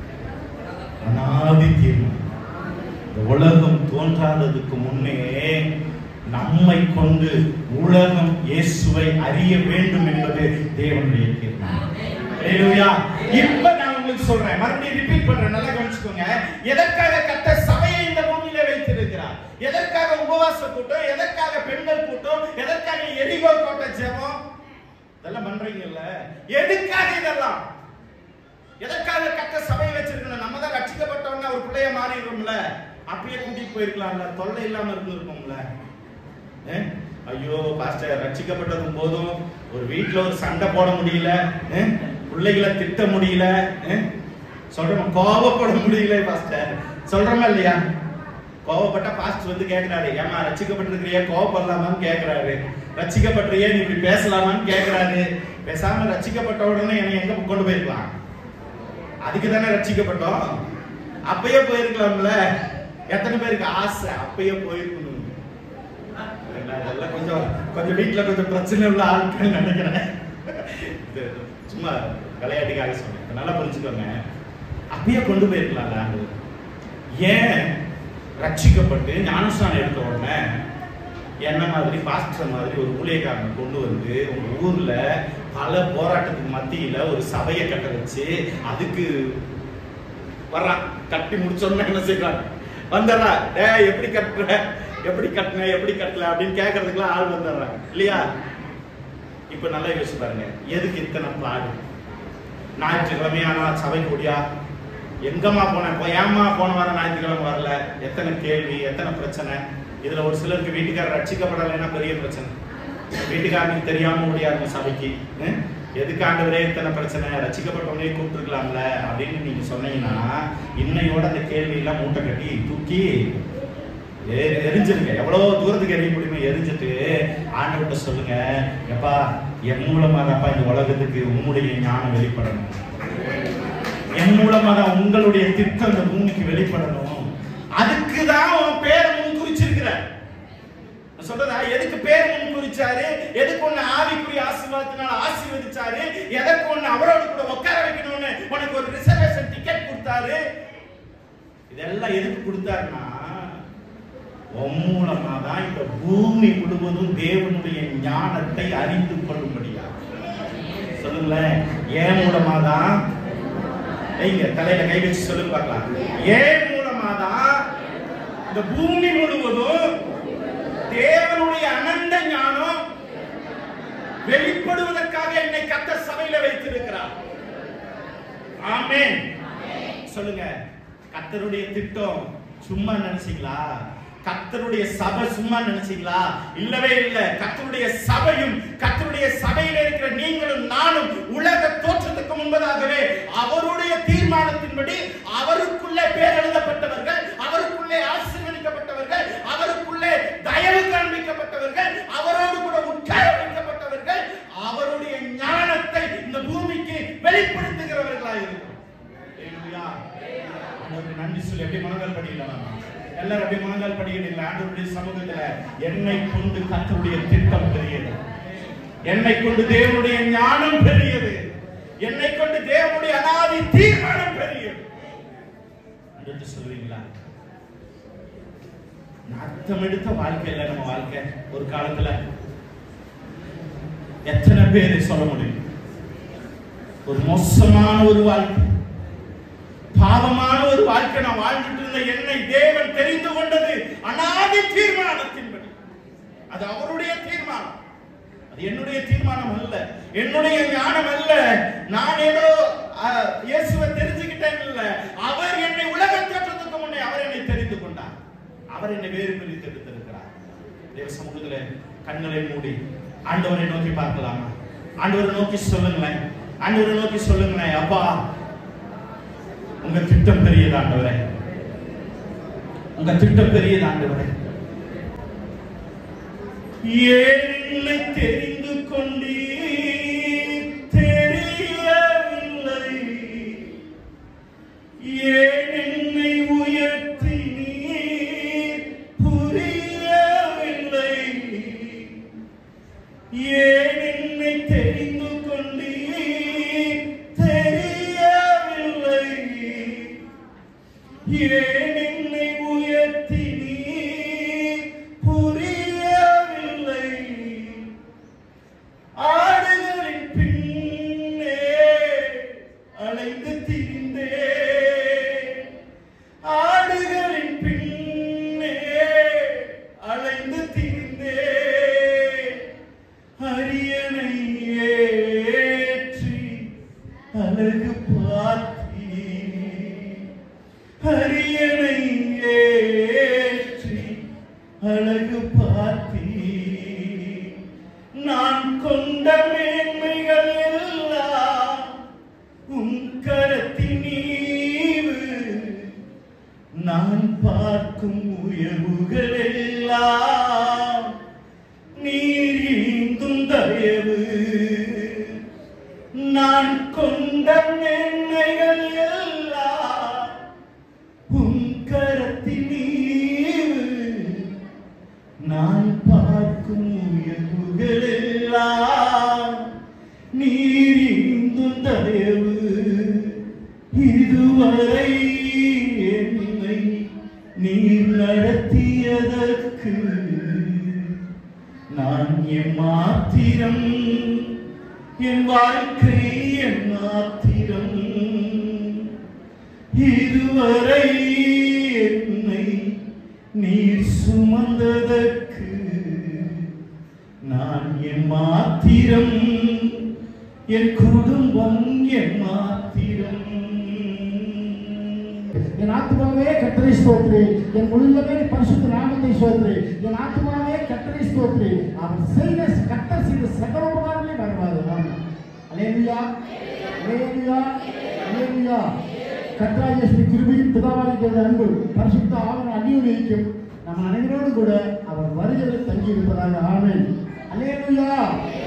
அனாதி தீர்மானம் இந்த உலகம் தோன்றாததுக்கு முன்னே நம்மை கொண்டு உலகம் இயேசுவை அறிய வேண்டும் என்பது தேவனுடைய தீர்மானம் ஹalleluya. இப்ப நான் உங்களுக்கு சொல்றேன் மறுபடியும் ரிப்பீட் பண்றேன் நல்லா கவனிச்சுக்கோங்க எதற்காக கத்த சபையை இந்த பூமியில வைத்திருக்கிறார் எதற்காக உபவாச கூட்டம் எதற்காக பெண்கள் கூட்டம் எதற்காக எரிகோ கோட்டை ஜெபம் இதெல்லாம் பண்றீங்கல்ல எதுக்காக இதெல்லாம் எதற்காக கத்த சபையை வச்சிருக்கணும் நம்ம தான் ரட்சிக்கப்பட்டவங்க ஒரு பிள்ளைய மாறிடுறோம்ல அப்பயே கூட்டிட்டு போயிருக்கலாம்ல தொல்லை இல்லாம இருந்திருப்போம்ல ஏ? ஐயோ பாஸ்டர் ரட்சிக்கப்பட்டதும் போதும் ஒரு வீட்ல ஒரு சண்டை போட முடியல ஏ? பிள்ளைகளை திட்ட முடியல ஏ? சொல்றோம் கோபப்பட முடியல பாஸ்டர் சொல்றோமா இல்லையா கோவப்பட்ட பாஸ்டர் வந்து கேக்குறாரு ஏமா ரட்சிக்கப்பட்டிருக்கிறியா கோவப்படலாமான்னு கேக்குறாரு ரட்சிக்கப்பட்டிருக்கியா நீ இப்படி பேசலாமான்னு கேக்குறாரு பேசாம ரட்சிக்கப்பட்ட உடனே என்னை எங்க கொண்டு போயிருக்கலாம் அதுக்கு தானே ரட்சிக்கப்பட்டோம் அப்பயே போயிருக்கலாம்ல எத்தனை பேருக்கு ஆசை அப்பயே போயிருக்கணும் இல்ல, இதெல்லாம் கொஞ்சம் கொஞ்சம் வீட்டுல கொஞ்சம் பிரச்சனை உள்ள ஆட்கள் நினைக்கிறேன் இது சும்மா விளையாட்டுக்காக சொன்னேன் இப்ப நல்லா புரிஞ்சுக்கோங்க அப்பயே கொண்டு போயிருக்கலாம்ல ஆண்டவர் ஏன் ரட்சிக்கப்பட்டு ஞானஸ்தானம் எடுத்த உடனே என்ன மாதிரி பாஸ்டர் மாதிரி ஒரு ஊழியக்காரனை கொண்டு வந்து உங்க ஊர்ல பல போராட்டத்துக்கு மத்தியில ஒரு சபையை கட்ட வச்சு அதுக்கு வர்றான் கட்டி முடிச்சோன்னா என்ன செய்யறான் வந்துடுறா டேய் எப்படி கட்டுற எப்படி கட்டுன எப்படி கட்டல அப்படின்னு கேட்கறதுக்குலாம் ஆள் வந்துடுறாங்க இல்லையா இப்ப நல்லா யோசிச்சு பாருங்க எதுக்கு இத்தனை பாடு ஞாயிற்றுக்கிழமையானா சபைக்கு ஓடியா எங்கம்மா போனேன் இப்போ ஏம்மா போன வாரம் ஞாயிற்றுக்கிழமை வரல எத்தனை கேள்வி எத்தனை பிரச்சனை இதுல ஒரு சிலருக்கு வீட்டுக்காரர் ரட்சிக்கப்படலைன்னா பெரிய பிரச்சனை வீட்டுக்காரனுக்கு தெரியாம ஓடியாருங்க சபைக்கு ஹம்? எதுக்கு ஆண்டவரே இத்தனை பிரச்சனை ரட்சிக்கப்பட்டவனே கூப்பிட்டுருக்கலாம்ல அப்படின்னு நீங்க சொன்னீங்கன்னா இன்னையோட அந்த கேள்வி எல்லாம் மூட்டை கட்டி தூக்கி எ- எரிஞ்சிருங்க எவ்வளவு தூரத்துக்கு எரிய முடியுமோ எரிஞ்சிட்டு ஆண்டவர்கிட்ட சொல்லுங்க எப்பா என் மூலமா தான்ப்பா இந்த உலகத்துக்கு உம்முடைய ஞானம் வெளிப்படணும் என் மூலமா தான் உங்களுடைய திட்டம் இந்த பூமிக்கு வெளிப்படணும் அதுக்கு தான் உன் பேரை முன் குறிச்சிருக்கிற நான் சொல்றதா எதுக்கு பேர் முன் குறிச்சாரு எதுக்கு ஒண்ணு ஆவிக்குரிய ஆசீர்வாதத்தினால ஆசீர்வதிச்சாரு எதற்கு ஒண்ணு அவரோட கூட உட்கார வைக்கணும்னு உனக்கு ஒரு ரிசர்வேஷன் டிக்கெட் கொடுத்தாரு இதெல்லாம் எதுக்கு கொடுத்தாருன்னா உன் மூலமா தான் இந்த பூமி முழுவதும் தேவனுடைய ஞானத்தை அறிந்து கொள்ளும்படியா சொல்லுங்களேன் ஏன் மூலமா தான் வைங்க தலையில கை வச்சு சொல்லுங்க பார்க்கலாம் ஏன் மூலமா தான் இந்த பூமி முழுவதும் தேவனுடைய அனந்த ஞானம் வெளிப்படுவதற்காக என்னை கத்த சபையில வைத்திருக்கிறார் ஆமென் சொல்லுங்க கத்தருடைய திட்டம் சும்மா நினைச்சீங்களா கத்தருடைய சபை சும்மா நினைச்சீங்களா இல்லவே இல்லை கத்தருடைய சபையும் கத்தருடைய சபையில இருக்கிற நீங்களும் நானும் உலக தோற்றத்துக்கு முன்பதாகவே அவருடைய தீர்மானத்தின்படி அவருக்குள்ளே பேர் எழுதப்பட்டவர்கள் அவருக்குள்ளே ஆசீர்வதிக்கப்பட்டவர்கள் அவருக்குள்ளே தயவு காண்பிக்கப்பட்டவர்கள் அவரோடு கூட உட்கார வைக்கப்பட்டவர்கள் அவருடைய ஞானத்தை இந்த பூமிக்கு வெளிப்படுத்துகிறவர்களாக இருக்கிறோம் ஹalleluya. ஆண்டவருக்கு நன்றி சொல்லி எப்படி முழங்கால் படிக்கலாம் எல்லாரும் அப்படியே முழங்கால் படிக்கிறீங்களா ஆண்டவருடைய சமூகத்துல என்னை கொண்டு கர்த்தருடைய திட்டம் பெரியது என்னை கொண்டு தேவனுடைய ஞானம் பெரியது என்னை கொண்டு தேவனுடைய அனாதி தீர்மானம் பெரியது ஆண்டவர்கிட்ட சொல்லுவீங்களா அர்த்தம் எடுத்த வாழ்க்கை இல்லை நம்ம வாழ்க்கை ஒரு காலத்துல எத்தனை பேர் சொல்ல முடியும் ஒரு மோசமான ஒரு வாழ்க்கை பாவமான ஒரு வாழ்க்கை நான் வாழ்ந்துட்டு இருந்த என்னை தேவன் தெரிந்து கொண்டது அனாதி தீர்மானத்தின்படி அது அவருடைய தீர்மானம் அது என்னுடைய தீர்மானம் அல்ல என்னுடைய ஞானம் அல்ல நான் ஏதோ அஹ், இயேசுவை தெரிஞ்சுக்கிட்டேன் இல்ல அவர் என்னை உலக தோற்றத்துக்கு முன்னே அவர் என்னை தெரிந்து கொண்டார் அவர் என்னை வேறு பிரித்து எடுத்திருக்கிறார் தேவ சமூகத்திலே கண்களை மூடி ஆண்டவரை நோக்கி பார்க்கலாமா ஆண்டவரை நோக்கி சொல்லுங்களேன் ஆண்டவரை நோக்கி சொல்லுங்களேன் அப்பா உங்க திட்டம் பெரியது ஆண்டவரே உங்க திட்டம் பெரியது ஆண்டவரே ஏன் என்னை தெரிந்து கொண்டீர் தெரியவில்லை ஏன் என்னை உயர்த்தினீர் புரியவில்லை ஏன் என்னை தெரிந்து கொண்டீர் தெரியவில்லை ஏன் என்னை உயர்த்தி நீர் புரியவில்லை ஆடுகளின் பின்னே அலைந்து திரிந்தே ஆடுகளின் பின்னே அலைந்து திரிந்தே அரியணை ஏற்றி அழகு பார்த்தீ அரியணை ஏற்றி அழகு பார்த்தீ நான் கொண்ட மேன்மைகள் எல்லாம் உன் கரத்தின் நீவு நான் பார்க்கும் உயர்வுகள் எல்லாம் நீர் ஈந்தும் தயவு நான் கொண்ட நன்மைகள் எல்லாம் உன் கரத்தின் நீவு நான் பார்க்கும் உயர்வுகள் எல்லாம் நீர் ஈந்தும் தயவு இதுவரை என்னை நீர் நடத்தியதற்கு நான் எம்மாத்திரம் என் வாழ்க்கை எம்மாத்திரம் இதுவரை என்னை நீர் சுமந்ததற்கு நான் எம்மாத்திரம் என் குடும்பம் எம்மாத்திரம் என் ஆத்மாவே கத்தரை ஸ்தோத்ரி என் உள்ளமே பரிசுத்த நாமத்தை ஸ்தோத்ரி என் ஆத்மாவே கத்தரை ஸ்தோத்ரி அவர் செய்த கத்தர் செய்த சகல உபகாரங்களே வருவாரு ஆமென் அலேலுயா அலேலுயா அலேலுயா கர்த்தராகிய ஸ்ரீ கிருபையும் பிதாவாகிய அன்பு பரிசுத்த ஆவண அந்நியுடைக்கும் நம்ம அனைவரோடு கூட அவர் வருகையில் தங்கி இருப்பதாக ஆமென் அலேலுயா